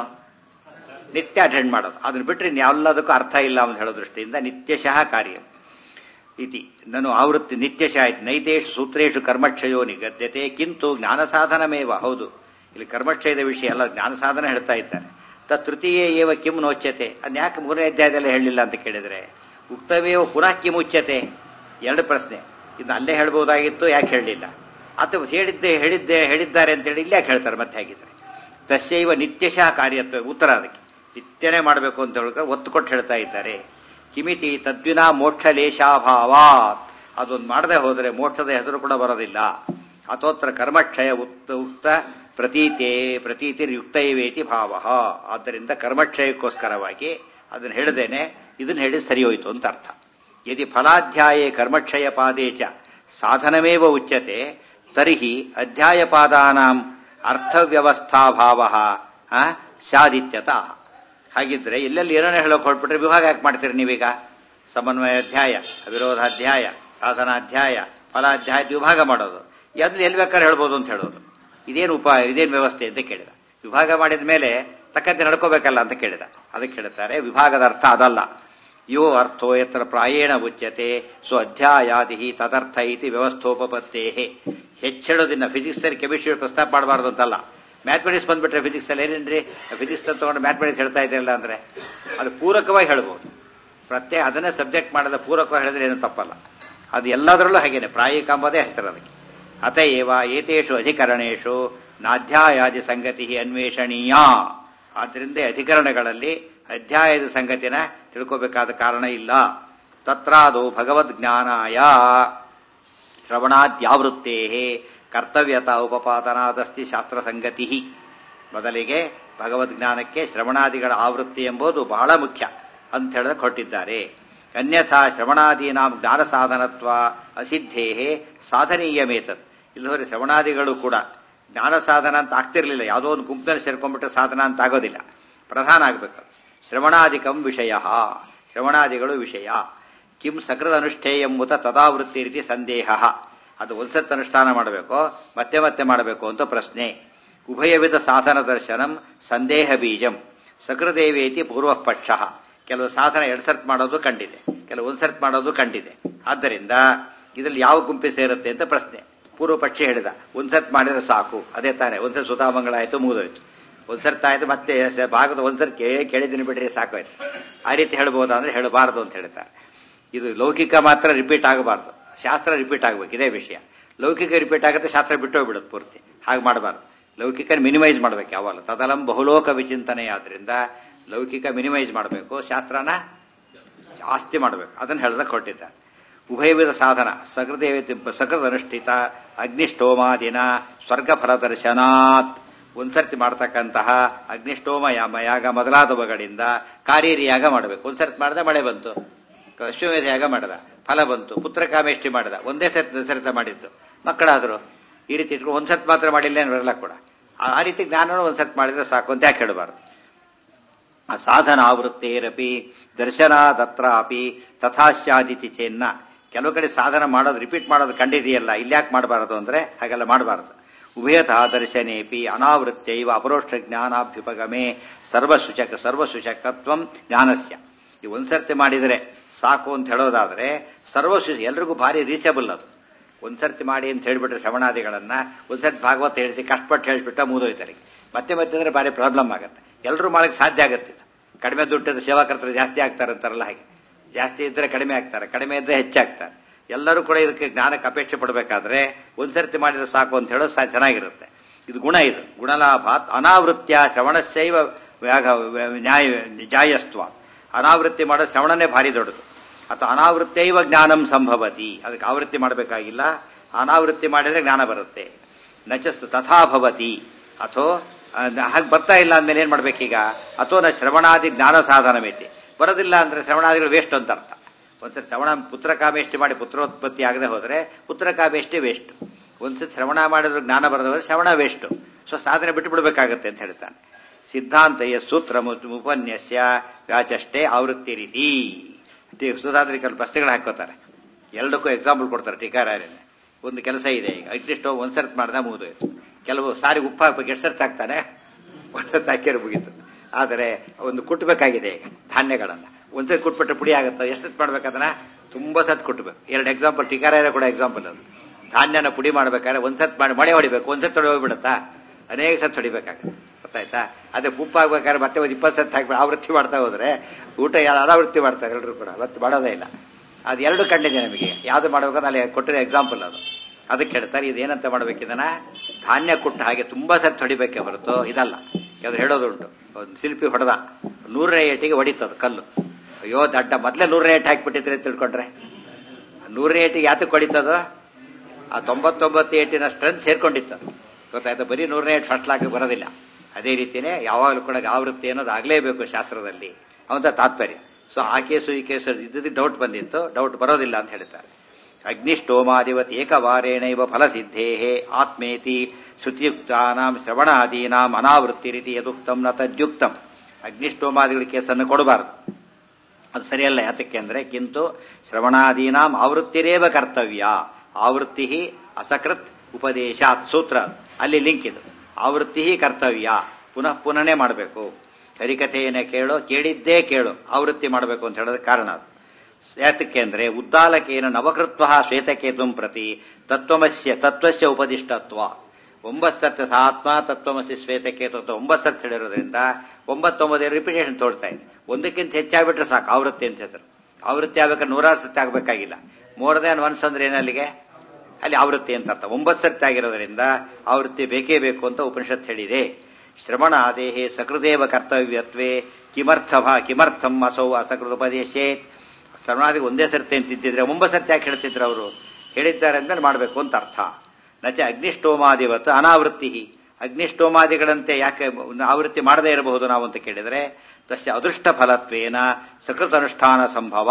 ನಿತ್ಯ ಅಟೆಂಡ್ ಮಾಡೋದು ಅದನ್ನ ಬಿಟ್ಟರೆ ಎಲ್ಲದಕ್ಕೂ ಅರ್ಥ ಇಲ್ಲ ಅಂತ ಹೇಳೋ ದೃಷ್ಟಿಯಿಂದ ನಿತ್ಯಶಃ ಕಾರ್ಯ ಇತಿ ನಾನು ಆವೃತ್ತಿ ನಿತ್ಯಶಃ ಆಯ್ತು ನೈತೇಶು ಸೂತ್ರೇಶು ಕರ್ಮಕ್ಷಯೋ ನಿಗದ್ಯತೆ ಕಿಂತು ಜ್ಞಾನ ಸಾಧನಮೇವ ಹೌದು ಇಲ್ಲಿ ಕರ್ಮಕ್ಷಯದ ವಿಷಯ ಅಲ್ಲ ಜ್ಞಾನ ಸಾಧನ ಹೇಳ್ತಾ ಇದ್ದಾರೆ ತ ತೃತೀಯ ಏವ ಕಿಂ ನೋಚ್ಯತೆ ಅದ್ ಯಾಕೆ ಮೂರನೇ ಅಧ್ಯಾಯದಲ್ಲಿ ಹೇಳಿಲ್ಲ ಅಂತ ಕೇಳಿದ್ರೆ ಉಕ್ತವೇವ ಪುನಃ ಕಿಂ ಉಚ್ಯತೆ ಎರಡು ಪ್ರಶ್ನೆ ಇನ್ನು ಅಲ್ಲೇ ಹೇಳ್ಬೋದಾಗಿತ್ತು ಯಾಕೆ ಹೇಳಲಿಲ್ಲ ಅಥವಾ ಹೇಳಿದ್ದೆ ಹೇಳಿದ್ದೆ ಹೇಳಿದ್ದಾರೆ ಅಂತೇಳಿ ಇಲ್ಲಿ ಯಾಕೆ ಹೇಳ್ತಾರೆ ಮತ್ತೆ ಹಾಗಿದ್ರೆ ತಸ್ಯೈವ ನಿತ್ಯಶಃ ಕಾರ್ಯತ್ವ ಉತ್ತರ ಅದಕ್ಕೆ ನಿತ್ಯನೇ ಮಾಡಬೇಕು ಅಂತ ಹೇಳಿದ್ರೆ ಒತ್ತು ಕೊಟ್ಟು ಹೇಳ್ತಾ ಇದ್ದಾರೆ ಕಿಮಿತಿ ತದ್ವಿನ ಮೋಕ್ಷ ಲೇಶಾಭಾವಾತ್ ಅದೊಂದು ಮಾಡದೆ ಹೋದರೆ ಮೋಕ್ಷದ ಹೆಸರು ಕೂಡ ಬರೋದಿಲ್ಲ ಅಥೋತ್ರ ಕರ್ಮಕ್ಷಯ ಉಕ್ತ ಉಕ್ತ ಪ್ರತೀತೆ ಪ್ರತೀತಿರ್ಯುಕ್ತೈವೇತಿ ಭಾವ ಆದ್ದರಿಂದ ಕರ್ಮಕ್ಷಯಕ್ಕೋಸ್ಕರವಾಗಿ ಅದನ್ನು ಹೇಳದೇನೆ ಇದನ್ನ ಹೇಳಿ ಸರಿ ಹೋಯಿತು ಅಂತ ಅರ್ಥ ಯದಿ ಫಲಾಧ್ಯಾಯೇ ಕರ್ಮಕ್ಷಯ ಪಾದೇ ಚ ಸಾಧನಮೇವ ಉಚ್ಯತೆ ತರ್ಹಿ ಅಧ್ಯಾಯಪಾದಾನಾಂ ಅರ್ಥವ್ಯವಸ್ಥಾಭಾವ ಸ್ಯಾದಿತ್ಯತ ಹಾಗಿದ್ರೆ ಎಲ್ಲೆಲ್ಲಿ ಏನೇನು ಹೇಳೋಕೆ ಹೊರಟ್ಬಿಟ್ರೆ ವಿಭಾಗ ಯಾಕೆ ಮಾಡ್ತೀರಿ ನೀವೀಗ ಸಮನ್ವಯ ಅಧ್ಯಾಯ ಅವಿರೋಧಾಧ್ಯಾಯ ಸಾಧನಾಧ್ಯಾಯ ಫಲಾಧ್ಯಾಯ ವಿಭಾಗ ಮಾಡೋದು ಎಲ್ಲಿ ಎಲ್ಲಿ ಬೇಕಾದ್ರೆ ಹೇಳ್ಬೋದು ಅಂತ ಹೇಳೋದು ಇದೇನು ಉಪಾಯ ಇದೇನು ವ್ಯವಸ್ಥೆ ಅಂತ ಕೇಳಿದ ವಿಭಾಗ ಮಾಡಿದ ಮೇಲೆ ತಕ್ಕಂತೆ ನಡ್ಕೋಬೇಕಲ್ಲ ಅಂತ ಕೇಳಿದ ಅದಕ್ಕೆ ಹೇಳ್ತಾರೆ ವಿಭಾಗದ ಅರ್ಥ ಅದಲ್ಲ ಯೋ ಅರ್ಥೋ ಯತ್ರ ಪ್ರಾಯೇಣ ಉಚ್ಯತೆ ಸೊ ಅಧ್ಯಾಯಾದಿ ತದರ್ಥ ಇತಿ ವ್ಯವಸ್ಥೋಪತ್ತೇ ಹೆಚ್ಚೇಳೋದಿನ್ನ ಫಿಸಿಕ್ಸ್ ಅಲ್ಲಿ ಕೆಮಿಸ್ಟ್ರಿ ಪ್ರಸ್ತಾಪ ಮಾಡಬಾರ್ದು ಅಂತಲ್ಲ ಮ್ಯಾಥಮೆಟಿಕ್ಸ್ ಬಂದ್ಬಿಟ್ರೆ ಫಿಸಿಕ್ಸ್ ಅಲ್ಲಿ ಏನೇನ್ರಿ ಫಿಸಿಕ್ಸ್ ತಗೊಂಡು ಮ್ಯಾಥಮೆಟಿಕ್ಸ್ ಹೇಳ್ತಾ ಇದ್ದಿರಲ್ಲ ಅಂದ್ರೆ ಅದು ಪೂರಕವಾಗಿ ಹೇಳ್ಬೋದು ಪ್ರತ್ಯೇಕ ಅದನ್ನೇ ಸಬ್ಜೆಕ್ಟ್ ಮಾಡದ ಪೂರಕವಾಗಿ ಹೇಳಿದ್ರೆ ಏನು ತಪ್ಪಲ್ಲ ಅದು ಎಲ್ಲದರಲ್ಲೂ ಹಾಗೇನೆ ಪ್ರಾಯಿಕ ಎಂಬುದೇ ಹೆಸರು ಅದಕ್ಕೆ ಅತಏವ ಏತೇಷು ಅಧಿಕರಣೇಶು ನಾಧ್ಯಾಯಾದಿ ಸಂಗತಿ ಅನ್ವೇಷಣೀಯ ಆದ್ದರಿಂದ ಅಧಿಕರಣಗಳಲ್ಲಿ ಅಧ್ಯಾಯದ ಸಂಗತಿನ ತಿಳ್ಕೋಬೇಕಾದ ಕಾರಣ ಇಲ್ಲ ತತ್ರಾದೋ ಭಗವದ್ ಜ್ಞಾನಾಯ ಶ್ರವಣಾದ್ಯಾವೃತ್ತೇ ಕರ್ತವ್ಯತಾ ಉಪಪಾದನಾದಸ್ತಿ ಶಾಸ್ತ್ರ ಸಂಗತಿ ಮೊದಲಿಗೆ ಭಗವದ್ ಜ್ಞಾನಕ್ಕೆ ಶ್ರವಣಾದಿಗಳ ಆವೃತ್ತಿ ಎಂಬುದು ಬಹಳ ಮುಖ್ಯ ಅಂತ ಹೇಳಿದ ಕೊಟ್ಟಿದ್ದಾರೆ ಅನ್ಯಥಾ ಶ್ರವಣಾದೀನಾಂ ಜ್ಞಾನ ಸಾಧನತ್ವ ಅಸಿದ್ಧೇ ಸಾಧನೀಯಮೇತತ್ ಇಲ್ಲವರೆ ಶ್ರವಣಾದಿಗಳು ಕೂಡ ಜ್ಞಾನ ಸಾಧನ ಅಂತ ಆಗ್ತಿರ್ಲಿಲ್ಲ ಯಾವುದೋ ಒಂದು ಗುಂಪಿನಲ್ಲಿ ಸೇರ್ಕೊಂಡ್ಬಿಟ್ರೆ ಸಾಧನ ಅಂತ ಆಗೋದಿಲ್ಲ ಪ್ರಧಾನ ಆಗ್ಬೇಕು ಶ್ರವಣಾದಿಕಂ ವಿಷಯ ಶ್ರವಣಾದಿಗಳು ವಿಷಯ ಕಿಂ ಸಕೃತ ಅನುಷ್ಠೇಯ ಎಂಬುತ ತದಾವೃತ್ತಿ ರೀತಿ ಸಂದೇಹ ಅದು ಒಂದ್ಸತ್ ಅನುಷ್ಠಾನ ಮಾಡಬೇಕು ಮತ್ತೆ ಮತ್ತೆ ಮಾಡಬೇಕು ಅಂತ ಪ್ರಶ್ನೆ ಉಭಯವಿಧ ಸಾಧನ ದರ್ಶನಂ ಸಂದೇಹ ಬೀಜಂ ಸಕೃದೇವೇತಿ ಪೂರ್ವ ಪಕ್ಷ ಕೆಲವು ಸಾಧನ ಎರಡ್ ಸರ್ತ್ ಮಾಡೋದು ಕಂಡಿದೆ ಕೆಲವು ಒಂದ್ ಸರ್ತ್ ಮಾಡೋದು ಕಂಡಿದೆ ಆದ್ದರಿಂದ ಇದರಲ್ಲಿ ಯಾವ ಗುಂಪಿ ಸೇರುತ್ತೆ ಅಂತ ಪ್ರಶ್ನೆ ಪೂರ್ವ ಪಕ್ಷ ಹೇಳಿದ ಒಂದ್ ಸರ್ತ್ ಮಾಡಿದ್ರೆ ಸಾಕು ಅದೇ ತಾನೇ ಒಂದ್ಸರ್ತಿ ಸುಧಾಮಂಗಳ ಆಯ್ತು ಮುಗಿದೋಯ್ತು ಒಂದ್ ಸರ್ತ ಆಯ್ತು ಮತ್ತೆ ಸ- ಭಾಗದ ಒಂದ್ಸರ್ ಕೇಳಿದ್ದೀನಿ ಬಿಡ್ರಿ ಸಾಕಾಯ್ತು ಆ ರೀತಿ ಹೇಳ್ಬೋದಾ ಅಂದ್ರೆ ಹೇಳಬಾರದು ಅಂತ ಹೇಳ್ತಾರೆ ಇದು ಲೌಕಿಕ ಮಾತ್ರ ರಿಪೀಟ್ ಆಗಬಾರ್ದು ಶಾಸ್ತ್ರ ರಿಪೀಟ್ ಆಗ್ಬೇಕು ಇದೇ ವಿಷಯ ಲೌಕಿಕ ರಿಪೀಟ್ ಆಗುತ್ತೆ ಶಾಸ್ತ್ರ ಬಿಟ್ಟು ಹೋಗ್ಬಿಡುತ್ತೆ ಪೂರ್ತಿ ಹಾಗೆ ಮಾಡಬಾರ್ದು ಲೌಕಿಕ ಮಿನಿಮೈಸ್ ಮಾಡ್ಬೇಕು ಯಾವಾಗ ತದಲಂ ಬಹುಲೋಕ ವಿಚಿಂತನೆ ಆದ್ರಿಂದ ಲೌಕಿಕ ಮಿನಿಮೈಸ್ ಮಾಡಬೇಕು ಶಾಸ್ತ್ರನ ಜಾಸ್ತಿ ಮಾಡಬೇಕು ಅದನ್ನು ಹೇಳ್ದ ಕೊಟ್ಟಿದ್ದಾರೆ ಉಭಯವಿಧ ಸಾಧನ ಸಕೃದೇವ ಸಕೃತ ಅನುಷ್ಠಿತ ಅಗ್ನಿಷ್ಟೋಮಾದಿನ ಸ್ವರ್ಗ ಫಲ ದರ್ಶನಾತ್ ಒಂದ್ಸರ್ತಿ ಮಾಡ್ತಕ್ಕಂತಹ ಅಗ್ನಿಷ್ಟೋಮ ಯಾಮ ಯಾಗ ಮೊದಲಾದವುಗಳಿಂದ ಕಾರೇರಿ ಯಾಗ ಮಾಡಬೇಕು ಒಂದ್ಸರ್ತಿ ಮಾಡಿದ ಮಳೆ ಬಂತು ಅಶ್ವಮೇಧ ಯಾಗ ಮಾಡದ ಫಲ ಬಂತು ಪುತ್ರ ಕಾಮೇಷ್ಟಿ ಮಾಡಿದ ಒಂದೇ ಸತ್ ದಶರಥ ಮಾಡಿದ್ದು ಮಕ್ಕಳಾದ್ರು ಈ ರೀತಿ ಇಟ್ಕೊಂಡು ಒಂದ್ಸತ್ ಮಾತ್ರ ಮಾಡಿಲ್ಲ ಏನು ಬರಲ್ಲ ಕೂಡ ಆ ಆ ರೀತಿ ಜ್ಞಾನ ಒಂದ್ಸತ್ ಮಾಡಿದ್ರೆ ಸಾಕು ಅಂತ ಯಾಕೆ ಹೇಳಬಾರ್ದು ಆ ಸಾಧನ ಆವೃತ್ತೇರಪಿ ದರ್ಶನಾದತ್ರ ಅಪಿ ತಥಾಶ್ಯಾದಿತಿ ಚೆನ್ನ ಕೆಲವು ಕಡೆ ಸಾಧನ ಮಾಡೋದು ರಿಪೀಟ್ ಮಾಡೋದು ಕಂಡಿದೆಯಲ್ಲ ಇಲ್ಯಾಕೆ ಮಾಡಬಾರದು ಅಂದ್ರೆ ಹಾಗೆಲ್ಲ ಮಾಡಬಾರದು ಉಭಯತಃ ದರ್ಶನೇಪಿ ಅನಾವೃತ್ತೈವ ಅಪರೋಕ್ಷ ಜ್ಞಾನಾಭ್ಯುಪಗಮೆ ಸರ್ವಸುಚಕ ಸರ್ವಸುಚಕತ್ವಂ ಜ್ಞಾನಸ್ಯ ಈ ಒಂದ್ಸರ್ತಿ ಮಾಡಿದರೆ ಸಾಕು ಅಂತ ಹೇಳೋದಾದ್ರೆ ಸರ್ವಸು ಎಲ್ರಿಗೂ ಭಾರಿ ರೀಚಬಲ್ ಅದು ಒಂದ್ಸರ್ತಿ ಮಾಡಿ ಅಂತ ಹೇಳ್ಬಿಟ್ರೆ ಶ್ರವಣಾದಿಗಳನ್ನ ಒಂದ್ಸರ್ತಿ ಭಾಗವತ ಹೇಳಿಸಿ ಕಷ್ಟಪಟ್ಟು ಹೇಳಿಬಿಟ್ಟ ಮುಗಿದೋಯ್ತಾರೆ ಮತ್ತೆ ಮತ್ತೆ ಅಂದ್ರೆ ಭಾರಿ ಪ್ರಾಬ್ಲಮ್ ಆಗುತ್ತೆ ಎಲ್ಲರೂ ಮಾಡಕ್ಕೆ ಸಾಧ್ಯ ಆಗುತ್ತೆ ಇದು. ಕಡಿಮೆ ದುಡ್ಡಿದ್ರೆ ಸೇವಾಕರ್ತರು ಜಾಸ್ತಿ ಆಗ್ತಾರೆ ಅಂತಾರಲ್ಲ ಹಾಗೆ ಜಾಸ್ತಿ ಇದ್ರೆ ಕಡಿಮೆ ಆಗ್ತಾರೆ ಕಡಿಮೆ ಇದ್ರೆ ಹೆಚ್ಚಾಗ್ತಾರೆ ಎಲ್ಲರೂ ಕೂಡ ಇದಕ್ಕೆ ಜ್ಞಾನಕ್ಕೆ ಅಪೇಕ್ಷೆ ಪಡಬೇಕಾದ್ರೆ ಒಂದ್ಸರ್ತಿ ಮಾಡಿದ್ರೆ ಸಾಕು ಅಂತ ಹೇಳೋದು ಸಾ- ಚೆನ್ನಾಗಿರುತ್ತೆ ಇದು ಗುಣ ಇದು ಗುಣಲಾಭಾತ್ ಅನಾವೃತ್ಯ ಶ್ರವಣಶೈವ ವ್ಯಾಘ- ನ್ಯಾಯ ಜಾಯಸ್ತ್ವ ಅನಾವೃತ್ತಿ ಮಾಡೋ ಶ್ರವಣನೇ ಭಾರಿ ದೊಡ್ಡದು ಅಥವಾ ಅನಾವೃತ್ತೈವ ಜ್ಞಾನಂ ಸಂಭವತಿ ಅದಕ್ಕೆ ಆವೃತ್ತಿ ಮಾಡಬೇಕಾಗಿಲ್ಲ ಅನಾವೃತ್ತಿ ಮಾಡಿದ್ರೆ ಜ್ಞಾನ ಬರುತ್ತೆ ನಚಸ್ ತಥಾ ಭವತಿ ಅಥೋ ಹಾಗೆ ಬರ್ತಾ ಇಲ್ಲ ಅಂದ್ಮೇಲೆ ಏನ್ ಮಾಡ್ಬೇಕೀಗ ಅಥೋ ನ ಶ್ರವಣಾದಿ ಜ್ಞಾನ ಸಾಧನ ಮೇತಿ ಬರೋದಿಲ್ಲ ಅಂದ್ರೆ ಶ್ರವಣಾದಿಗಳು ವೇಸ್ಟ್ ಅಂತ ಅರ್ಥ ಒಂದ್ಸರಿ ಶ್ರವಣ ಪುತ್ರ ಕಾಮೇಷ್ಟಿ ಮಾಡಿ ಪುತ್ರೋತ್ಪತ್ತಿ ಆಗದೆ ಹೋದ್ರೆ ಪುತ್ರ ಕಾಮೇಷ್ಟಿ ವೇಸ್ಟ್ ಒಂದ್ಸರಿ ಶ್ರವಣ ಮಾಡಿದ್ರು ಜ್ಞಾನ ಬರದೆ ಹೋದ್ರೆ ಶ್ರವಣ ವೇಸ್ಟ್ ಸೊ ಸಾಧನೆ ಬಿಟ್ಟು ಬಿಡಬೇಕಾಗತ್ತೆ ಅಂತ ಹೇಳ್ತಾನೆ ಸಿದ್ಧಾಂತಯ ಸೂತ್ರ ಮು- ಉಪನ್ಯಾಸ ವ್ಯಾಚಷ್ಟೇ ಆವೃತ್ತಿ ರೀತಿ ಸುಧಾದ್ರಿ ಕೆಲವು ಪ್ರಶ್ನೆಗಳು ಹಾಕೋತಾರೆ ಎಲ್ಲದಕ್ಕೂ ಎಕ್ಸಾಂಪಲ್ ಕೊಡ್ತಾರೆ ಟೀಕಾರಾಯನೇ ಒಂದು ಕೆಲಸ ಇದೆ ಈಗ ಅಟ್ಲೀಸ್ಟ್ ಒಂದ್ಸರ್ತ್ ಮಾಡ್ದ ಮುಗಿದೋಯ್ತು ಕೆಲವು ಸಾರಿ ಉಪ್ಪು ಹಾಕ್ಬೇಕು ಎಷ್ಟು ಸರ್ತ್ ಹಾಕ್ತಾನೆ ಒಂದ್ಸರ್ತ್ ಹಾಕಿರೋ ಮುಗೀತು ಆದರೆ ಒಂದು ಕುಟ್ಟಬೇಕಾಗಿದೆ ಈಗ ಧಾನ್ಯಗಳನ್ನ ಒಂದ್ಸರಿ ಕುಟ್ಬಿಟ್ರೆ ಪುಡಿ ಆಗುತ್ತೆ ಎಷ್ಟು ಸತ್ ಮಾಡ್ಬೇಕದನ್ನ ತುಂಬಾ ಸತ್ ಕುಟ್ಬೇಕು ಎರಡು ಎಕ್ಸಾಂಪಲ್ ಟೀಕಾರಾಯರ ಕೂಡ ಎಕ್ಸಾಂಪಲ್ ಅದು ಧಾನ್ಯನ ಪುಡಿ ಮಾಡ್ಬೇಕಾದ್ರೆ ಒಂದ್ಸತ್ ಮಾಡಿ ಮಳೆ ಹೊಡಿಬೇಕು ಒಂದ್ಸತ್ ತೊಡೆ ಹೋಗ್ಬಿಡುತ್ತಾ ಅನೇಕ ಸತ್ ಹೊಡಿಬೇಕಾಗತ್ತೆ ಗೊತ್ತಾಯ್ತಾ ಅದೇ ಉಪ್ಪು ಆಗ್ಬೇಕಾದ್ರೆ ಮತ್ತೆ ಒಂದು ಇಪ್ಪತ್ತು ಸತ್ ಹಾಕಿ ಆವೃತ್ತಿ ಮಾಡ್ತಾ ಹೋದ್ರೆ ಊಟ ಯಾರು ಅನಾವೃತ್ತಿ ಮಾಡ್ತಾರೆ ಎಲ್ಲರೂ ಕೂಡ ಮತ್ತೆ ಮಾಡೋದೇ ಇಲ್ಲ ಅದು ಎರಡು ಕಂಡಿದೆ ನಮಗೆ ಯಾವ್ದು ಮಾಡ್ಬೇಕಂದ್ರೆ ಅಲ್ಲಿ ಕೊಟ್ಟಿರೋ ಎಕ್ಸಾಂಪಲ್ ಅದು ಅದಕ್ಕೆ ಹೇಳ್ತಾರೆ ಇದೇನಂತ ಮಾಡ್ಬೇಕಿದನ ಧಾನ್ಯ ಕುಟ್ಟ ಹಾಗೆ ತುಂಬಾ ಸತ್ ಹೊಡಿಬೇಕೆ ಹೊರತು ಇದಲ್ಲ ಯಾವ್ದು ಹೇಳೋದುಂಟು ಒಂದು ಶಿಲ್ಪಿ ಹೊಡೆದ ನೂರನೇ ಏಟಿಗೆ ಹೊಡಿತದ ಕಲ್ಲು ಅಯ್ಯೋ ದಡ್ಡ ಮೊದ್ಲೇ ನೂರನೇ ಏಟ್ ಹಾಕ್ಬಿಟ್ಟಿದ್ರೆ ಅಂತ ತಿಳ್ಕೊಂಡ್ರೆ ನೂರನೇ ಏಟಿಗೆ ಯಾತಕ್ಕೆ ಹೊಡಿತದ ಆ ತೊಂಬತ್ತೊಂಬತ್ತು ಏಟಿನ ಸ್ಟ್ರೆಂತ್ ಸೇರ್ಕೊಂಡಿತ್ತು ಗೊತ್ತಾಯ್ತು ಬರೀ ನೂರನೇ ಏಟ್ ಫಸ್ಟ್ ಲಾಕ್ ಬರೋದಿಲ್ಲ ಅದೇ ರೀತಿನೇ ಯಾವಾಗಲೂ ಕೂಡ ಆವೃತ್ತಿ ಅನ್ನೋದು ಆಗಲೇಬೇಕು ಶಾಸ್ತ್ರದಲ್ಲಿ ಅವಂತ ತಾತ್ಪರ್ಯ ಸೊ ಆ ಕೇಸು ಈ ಕೇಸು ಇದ್ದದ್ದು ಡೌಟ್ ಬಂದಿತ್ತು ಡೌಟ್ ಬರೋದಿಲ್ಲ ಅಂತ ಹೇಳ್ತಾರೆ ಅಗ್ನಿಷ್ಟೋಮಾದಿವತ್ ಏಕವಾರೇಣೈವ ಫಲಸಿದ್ಧೇ ಆತ್ಮೇತಿ ಶ್ರುತಿಯುಕ್ತಾನಾಂ ಶ್ರವಣಾದೀನಾಂ ಅನಾವೃತ್ತಿ ರೀತಿ ಯದುಕ್ತಂ ನ ತದ್ಯುಕ್ತಂ ಅಗ್ನಿಷ್ಟೋಮಾದಿಗಳ ಕೇಸನ್ನು ಕೊಡಬಾರದು ಅದು ಸರಿಯಲ್ಲ ಯಾತಕ್ಕೆ ಅಂದ್ರೆ ಕಿಂತು ಶ್ರವಣಾದೀನಾಂ ಆವೃತ್ತಿರೇವ ಕರ್ತವ್ಯ ಆವೃತ್ತಿ ಅಸಕೃತ್ ಉಪದೇಶಾತ್ ಸೂತ್ರ ಅಲ್ಲಿ ಲಿಂಕ್ ಇದು ಆವೃತ್ತಿ ಕರ್ತವ್ಯ ಪುನಃ ಪುನಃನೇ ಮಾಡಬೇಕು ಹರಿಕಥೆಯನ್ನೇ ಕೇಳು ಕೇಳಿದ್ದೇ ಕೇಳು ಆವೃತ್ತಿ ಮಾಡಬೇಕು ಅಂತ ಹೇಳೋದ ಕಾರಣ ಅದು ಯಾತಕ್ಕೆ ಅಂದ್ರೆ ಉದ್ದಾಲಕೇನ ನವಕೃತ್ವ ಶ್ವೇತಕೇತುಂ ಪ್ರತಿ ತತ್ವಮಸ್ಯ ತತ್ವಸ್ಯ ಉಪದಿಷ್ಟತ್ವ ಒಂಬತ್ತತ್ತು ಆತ್ಮ ತತ್ವಮಸಿ ಶ್ವೇತಕೇತು ಅಂತ ಒಂಬತ್ತು ಹೇಳಿರೋದ್ರಿಂದ ಒಂಬತ್ತೊಂಬತ್ತು ರಿಪಿಟೇಷನ್ ತೋಡ್ತಾ ಇದೆ ಒಂದಕ್ಕಿಂತ ಹೆಚ್ಚಾಗ್ಬಿಟ್ರೆ ಸಾಕು ಆವೃತ್ತಿ ಅಂತ ಹೆಸರು ಆವೃತ್ತಿ ಆಗ್ಬೇಕಾದ್ರೆ ನೂರಾರು ಸತಿ ಆಗ್ಬೇಕಾಗಿಲ್ಲ ಮೋರ್ ದನ್ ಒನ್ಸ್ ಅಂದ್ರೆ ಏನಲ್ಲಿಗೆ ಅಲ್ಲಿ ಆವೃತ್ತಿ ಅಂತ ಅರ್ಥ ಒಂಬತ್ತು ಸರ್ತಿ ಆಗಿರೋದ್ರಿಂದ ಆವೃತ್ತಿ ಬೇಕೇ ಬೇಕು ಅಂತ ಉಪನಿಷತ್ ಹೇಳಿದೆ ಶ್ರವಣ ದೇಹೆ ಸಕೃದೇವ ಕರ್ತವ್ಯತ್ವೇ ಕಿಮರ್ಥ ಕಿಮರ್ಥಂ ಅಸೌ ಅಸಕೃತ ಉಪದೇಶೇ ಶ್ರವಣಾದಿ ಒಂದೇ ಸರ್ತಿ ಅಂತಿದ್ದಿದ್ರೆ ಒಂಬತ್ತು ಸರ್ತಿ ಯಾಕೆ ಹೇಳ್ತಿದ್ರು ಅವರು ಹೇಳಿದ್ದಾರೆ ಅಂದ್ಮೇಲೆ ಮಾಡಬೇಕು ಅಂತ ಅರ್ಥ ನಚ ಅಗ್ನಿಷ್ಟೋಮಾದಿವತ್ ಅನಾವೃತ್ತಿ ಅಗ್ನಿಷ್ಟೋಮಾದಿಗಳಂತೆ ಯಾಕೆ ಆವೃತ್ತಿ ಮಾಡದೇ ಇರಬಹುದು ನಾವು ಅಂತ ಕೇಳಿದರೆ ತಸ್ಯ ಅದೃಷ್ಟ ಫಲತ್ವೇನ ಸಕೃತ ಅನುಷ್ಠಾನ ಸಂಭವ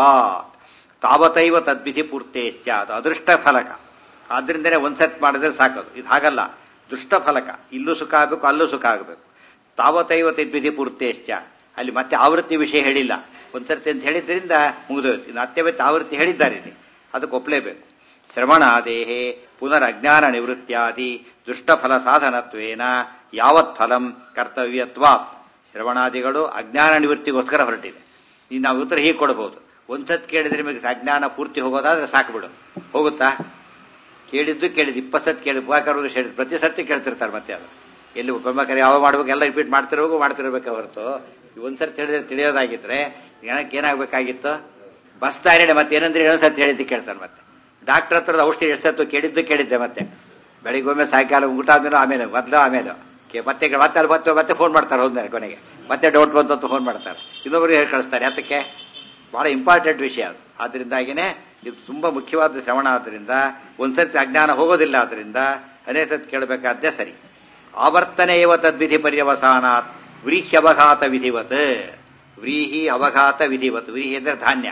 ತಾವತೈವ ತದ್ವಿಧಿ ಪೂರ್ತೇಶ್ಚ ಅದು ಅದೃಷ್ಟ ಫಲಕ ಆದ್ರಿಂದನೇ ಒಂದ್ಸತ್ ಮಾಡಿದ್ರೆ ಸಾಕದು ಇದು ಹಾಗಲ್ಲ ದುಷ್ಟ ಫಲಕ ಇಲ್ಲೂ ಸುಖ ಆಗಬೇಕು ಅಲ್ಲೂ ಸುಖ ಆಗಬೇಕು ತಾವತೈವ ತದ್ವಿಧಿ ಪೂರ್ತೇಶ್ಚ ಅಲ್ಲಿ ಮತ್ತೆ ಆವೃತ್ತಿ ವಿಷಯ ಹೇಳಿಲ್ಲ ಒಂದ್ಸರ್ತಿ ಅಂತ ಹೇಳಿದ್ರಿಂದ ಮುಗಿದೋಯ್ತು ಇನ್ನು ಅತ್ಯವತ್ತು ಆವೃತ್ತಿ ಹೇಳಿದ್ದಾರೆ ಇಲ್ಲಿ ಅದಕ್ಕೆ ಒಪ್ಪಲೇಬೇಕು ಶ್ರವಣಾದೇಹೆ ಪುನರ್ ಅಜ್ಞಾನ ನಿವೃತ್ತಿಯಾದಿ ದುಷ್ಟಫಲ ಸಾಧನತ್ವೇನ ಯಾವತ್ ಫಲಂ ಕರ್ತವ್ಯತ್ವ ಶ್ರವಣಾದಿಗಳು ಅಜ್ಞಾನ ನಿವೃತ್ತಿಗೋಸ್ಕರ ಹೊರಟಿದೆ ಈಗ ನಾವು ಉತ್ತರ ಹೀಗೆ ಕೊಡಬಹುದು ಒಂದ್ಸತ್ ಕೇಳಿದ್ರೆ ನಿಮಗೆ ಅಜ್ಞಾನ ಪೂರ್ತಿ ಹೋಗೋದಾದ್ರೆ ಸಾಕು ಬಿಡು ಹೋಗುತ್ತಾ ಕೇಳಿದ್ದು ಕೇಳಿದ್ದು ಇಪ್ಪತ್ತು ಸತಿ ಕೇಳಿ ಉಪಕಾರಗಳು ಹೇಳಿದ್ ಪ್ರತಿ ಸರ್ತಿ ಕೇಳ್ತಿರ್ತಾರೆ ಮತ್ತೆ ಅದು ಎಲ್ಲಿ ಬ್ರಹ್ಮಕಾರಿ ಯಾವ ಮಾಡ್ಬೇಕು ಎಲ್ಲ ರಿಪೀಟ್ ಮಾಡ್ತಿರೋಗು ಮಾಡ್ತಿರ್ಬೇಕು ಹೊರತು ಒಂದ್ಸರ್ತಿ ಹೇಳಿದ್ರೆ ತಿಳಿಯೋದಾಗಿದ್ರೆ ಜನಕ್ಕೆ ಏನಾಗಬೇಕಾಗಿತ್ತು ಬಸ್ ತಾರಿಡೆ ಮತ್ತೆ ಏನಂದ್ರೆ ಇನ್ನೊಂದು ಸರ್ತಿ ಹೇಳಿದ್ದು ಕೇಳ್ತಾರೆ ಮತ್ತೆ ಡಾಕ್ಟರ್ ಹತ್ರದ ಔಷಧಿ ಎಷ್ಟು ಸತ್ತು ಕೇಳಿದ್ದು ಕೇಳಿದ್ದೆ ಮತ್ತೆ ಬೆಳಿಗ್ಗೊಮ್ಮೆ ಸಾಯಂಕಾಲ ಊಟ ಆದ್ಮೇಲೆ ಆಮೇಲೆ ಮೊದಲು ಆಮೇಲೆ ಕೆ- ಮತ್ತೆ ಮತ್ತೆ ಅಲ್ಲಿ ಮತ್ತೆ ಮತ್ತೆ ಫೋನ್ ಮಾಡ್ತಾರೆ ಹೋದ್ಮೇಲೆ ಕೊನೆಗೆ ಮತ್ತೆ ಡೌಟ್ ಬಂತು ಅಂತ ಫೋನ್ ಮಾಡ್ತಾರೆ ಇನ್ನೊಬ್ರಿಗೆ ಹೇಳಿ ಕಳಿಸ್ತಾರೆ ಯಾತಕ್ಕೆ ಬಹಳ ಇಂಪಾರ್ಟೆಂಟ್ ವಿಷಯ ಅದು ಆದ್ರಿಂದಾಗಿನೇ ಇದು ತುಂಬಾ ಮುಖ್ಯವಾದ ಶ್ರವಣ ಆದ್ರಿಂದ ಒಂದ್ಸತಿ ಅಜ್ಞಾನ ಹೋಗೋದಿಲ್ಲ ಆದ್ರಿಂದ ಅನೇಕ ಸತಿ ಕೇಳಬೇಕಾದ್ದೇ ಸರಿ ಆವರ್ತನೆ ಇವ ತದ್ವಿಧಿ ಪರ್ಯವಸಾನಾತ್ ವ್ರೀಹ್ಯ ಅವಘಾತ ವಿಧಿವತ್ ವ್ರೀಹಿ ಅವಘಾತ ವಿಧಿವತ್ ವ್ರೀಹಿ ಅಂದ್ರೆ ಧಾನ್ಯ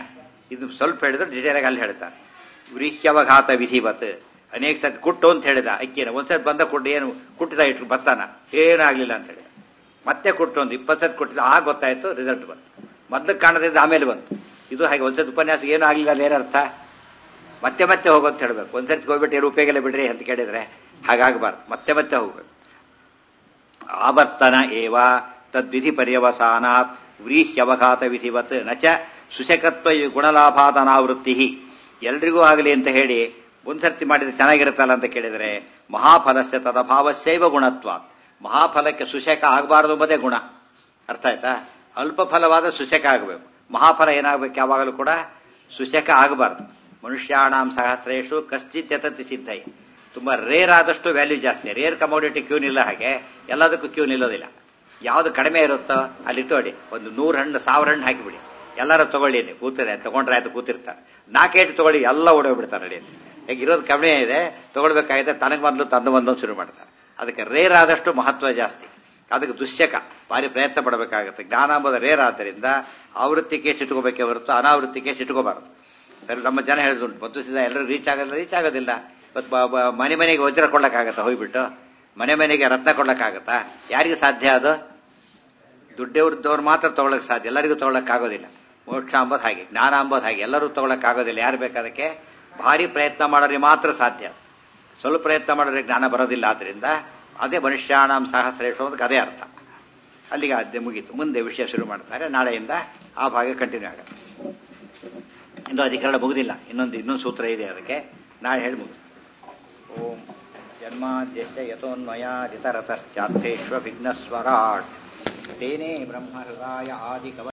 ಇದು ಸ್ವಲ್ಪ ಹೇಳಿದ್ರು ಡಿಟೇಲಾಗಿ ಅಲ್ಲಿ ಹೇಳ್ತಾರೆ ವ್ರೀಹ್ಯವಘಾತ ವಿಧಿವತ್ ಅನೇಕ ಸತಿ ಕುಟ್ಟು ಅಂತ ಹೇಳಿದ ಅಕ್ಕಿನ ಒಂದ್ಸತಿ ಬಂದ ಕುಟ್ಟು ಏನು ಕುಟ್ಟಿದ ಇಟ್ಟು ಬತ್ತಾನ ಏನೂ ಆಗ್ಲಿಲ್ಲ ಅಂತ ಹೇಳಿದ ಮತ್ತೆ ಕುಟ್ಟು ಒಂದು ಇಪ್ಪತ್ತು ಸತಿ ಕೊಟ್ಟಿದ್ದ ಆಗ ಗೊತ್ತಾಯ್ತು ರಿಸಲ್ಟ್ ಬಂತು ಮೊದಲು ಕಾಣದಿದ್ದು ಆಮೇಲೆ ಬಂತು ಇದು ಹಾಗೆ ಒಂದ್ಸತಿ ಉಪನ್ಯಾಸ ಏನೂ ಆಗಲಿಲ್ಲ ಅಲ್ಲಿ ಏನರ್ಥ ಮತ್ತೆ ಮತ್ತೆ ಹೋಗೋಂತ ಹೇಳ್ಬೇಕು ಒಂದ್ಸತಿ ಹೋಗ್ಬಿಟ್ಟು ಏನು ಉಪಯೋಗ ಇಲ್ಲ ಬಿಡ್ರಿ ಅಂತ ಕೇಳಿದ್ರೆ ಹಾಗಾಗಬಾರ್ದು ಮತ್ತೆ ಮತ್ತೆ ಹೋಗ್ಬೇಕು ಆವರ್ತನ ಏವ ತದ್ವಿಧಿ ಪರ್ಯವಸಾನಾತ್ ವ್ರೀಹ್ಯವಘಾತ ವಿಧಿವತ್ ನಚ ಸುಶಕತ್ವ ಗುಣಲಾಭಾದನಾವೃತ್ತಿ ಎಲ್ರಿಗೂ ಆಗಲಿ ಅಂತ ಹೇಳಿ ಒಂದ್ಸರ್ತಿ ಮಾಡಿದ್ರೆ ಚೆನ್ನಾಗಿರುತ್ತಲ್ಲ ಅಂತ ಕೇಳಿದರೆ ಮಹಾಫಲಸ್ಯ ತದಭಾವಸ್ಯೈವ ಗುಣತ್ವ ಮಹಾಫಲಕ್ಕೆ ಸುಶಕ ಆಗಬಾರದು ಎಂಬುದೇ ಗುಣ ಅರ್ಥ ಆಯ್ತಾ ಅಲ್ಪ ಫಲವಾದ ಸುಶಕ ಆಗಬೇಕು ಮಹಾಫಲ ಏನಾಗಬೇಕು ಯಾವಾಗಲೂ ಕೂಡ ಸುಶಕ ಆಗಬಾರ್ದು ಮನುಷ್ಯಾಣಾಂ ಸಹಸ್ರೇಶು ಕಶ್ಚಿತ್ ಯತತಿ ಸಿದ್ಧೈ ತುಂಬಾ ರೇರ್ ಆದಷ್ಟು ವ್ಯಾಲ್ಯೂ ಜಾಸ್ತಿ ರೇರ್ ಕಮೋಡಿಟಿ ಕ್ಯೂ ನಿಲ್ಲ ಹಾಗೆ ಎಲ್ಲದಕ್ಕೂ ಕ್ಯೂ ನಿಲ್ಲೋದಿಲ್ಲ ಯಾವ್ದು ಕಡಿಮೆ ಇರುತ್ತೋ ಅಲ್ಲಿ ಇಟ್ಟೋಡಿ ಒಂದು ನೂರು ಹಣ್ಣು ಸಾವಿರ ಹಣ್ಣು ಹಾಕಿಬಿಡಿ ಎಲ್ಲರೂ ತಗೊಳ್ಳಿ ನೀವು ಕೂತಾರೆ ತಗೊಂಡ್ರೆ ಆಯ್ತು ಕೂತಿರ್ತಾರೆ ನಾಲ್ಕೇಟು ತಗೊಳ್ಳಿ ಎಲ್ಲ ಓಡೋಗ್ಬಿಡ್ತಾರೆ ನಡಿ ಈಗ ಇರೋದು ಕಡಿಮೆ ಇದೆ ತಗೊಳ್ಬೇಕಾಗಿದೆ ತನಗೆ ಮೊದಲು ತಂದು ಬಂದು ಶುರು ಮಾಡ್ತಾರೆ ಅದಕ್ಕೆ ರೇರ್ ಆದಷ್ಟು ಮಹತ್ವ ಜಾಸ್ತಿ ಅದಕ್ಕೆ ದುಶ್ಯಕ ಭಾರಿ ಪ್ರಯತ್ನ ಪಡಬೇಕಾಗುತ್ತೆ ಜ್ಞಾನ ಎಂಬುದು ರೇರ್ ಆದ್ದರಿಂದ ಆವೃತ್ತಿಗೆ ಸಿಟ್ಕೋಬೇಕೇ ಹೊರತು ಅನಾವೃತ್ತಿಗೆ ಸಿಟ್ಕೋಬಾರದು ಸರಿ ನಮ್ಮ ಜನ ಹೇಳಿದುಂಟು ಮತ್ತು ಸಿದ್ಧ ಎಲ್ಲರೂ ರೀಚ್ ಆಗೋದಿಲ್ಲ ರೀಚ್ ಆಗೋದಿಲ್ಲ ಇವತ್ತು ಬ- ಬ- ಮನೆ ಮನೆಗೆ ವಜ್ರ ಕೊಡ್ಲಕ್ಕಾಗತ್ತಾ ಹೋಗ್ಬಿಟ್ಟು ಮನೆ ಮನೆಗೆ ರತ್ನ ಕೊಡ್ಲಕ್ಕಾಗತ್ತಾ ಯಾರಿಗೆ ಸಾಧ್ಯ ಅದು ದುಡ್ಡವ್ರದ್ದವ್ರು ಮಾತ್ರ ತಗೊಳಕ್ ಸಾಧ್ಯ ಎಲ್ಲರಿಗೂ ತಗೊಳಕ್ ಆಗೋದಿಲ್ಲ ಮೋಕ್ಷ ಅಂಬೋದು ಹಾಗೆ ಜ್ಞಾನ ಅಂಬೋದು ಹಾಗೆ ಎಲ್ಲರೂ ತಗೊಳಕ್ ಆಗೋದಿಲ್ಲ ಯಾರು ಬೇಕಾದಕ್ಕೆ ಭಾರಿ ಪ್ರಯತ್ನ ಮಾಡೋರಿಗೆ ಮಾತ್ರ ಸಾಧ್ಯ ಸ್ವಲ್ಪ ಪ್ರಯತ್ನ ಮಾಡೋರಿಗೆ ಜ್ಞಾನ ಬರೋದಿಲ್ಲ ಆದ್ರಿಂದ ಅದೇ ಮನುಷ್ಯಾಣಂ ಸಹಸ್ರೇಶ ಅನ್ನೋದಕ್ಕೆ ಅದೇ ಅರ್ಥ ಅಲ್ಲಿಗೆ ಅದೇ ಮುಗೀತು ಮುಂದೆ ವಿಷಯ ಶುರು ಮಾಡ್ತಾರೆ ನಾಳೆಯಿಂದ ಆ ಭಾಗ ಕಂಟಿನ್ಯೂ ಆಗುತ್ತೆ ಇನ್ನು ಅಧಿಕರಣ ಮುಗುದಿಲ್ಲ ಇನ್ನೊಂದು ಇನ್ನೊಂದು ಸೂತ್ರ ಇದೆ ಅದಕ್ಕೆ ನಾಳೆ ಹೇಳಿ ಮುಗಿಸ್ತೀನಿ ಓಂ ಜನ್ಮಾದ್ಯಸ್ಯ ಯತೋನ್ಮಯಾದಿತರತಶ್ಚಾರ್ಥೇಶ್ವ ವಿಘ್ನಸ್ವರಾಟ್ ತೇನೇ ಬ್ರಹ್ಮ ಹೃದಯ ಆದಿ ಕವ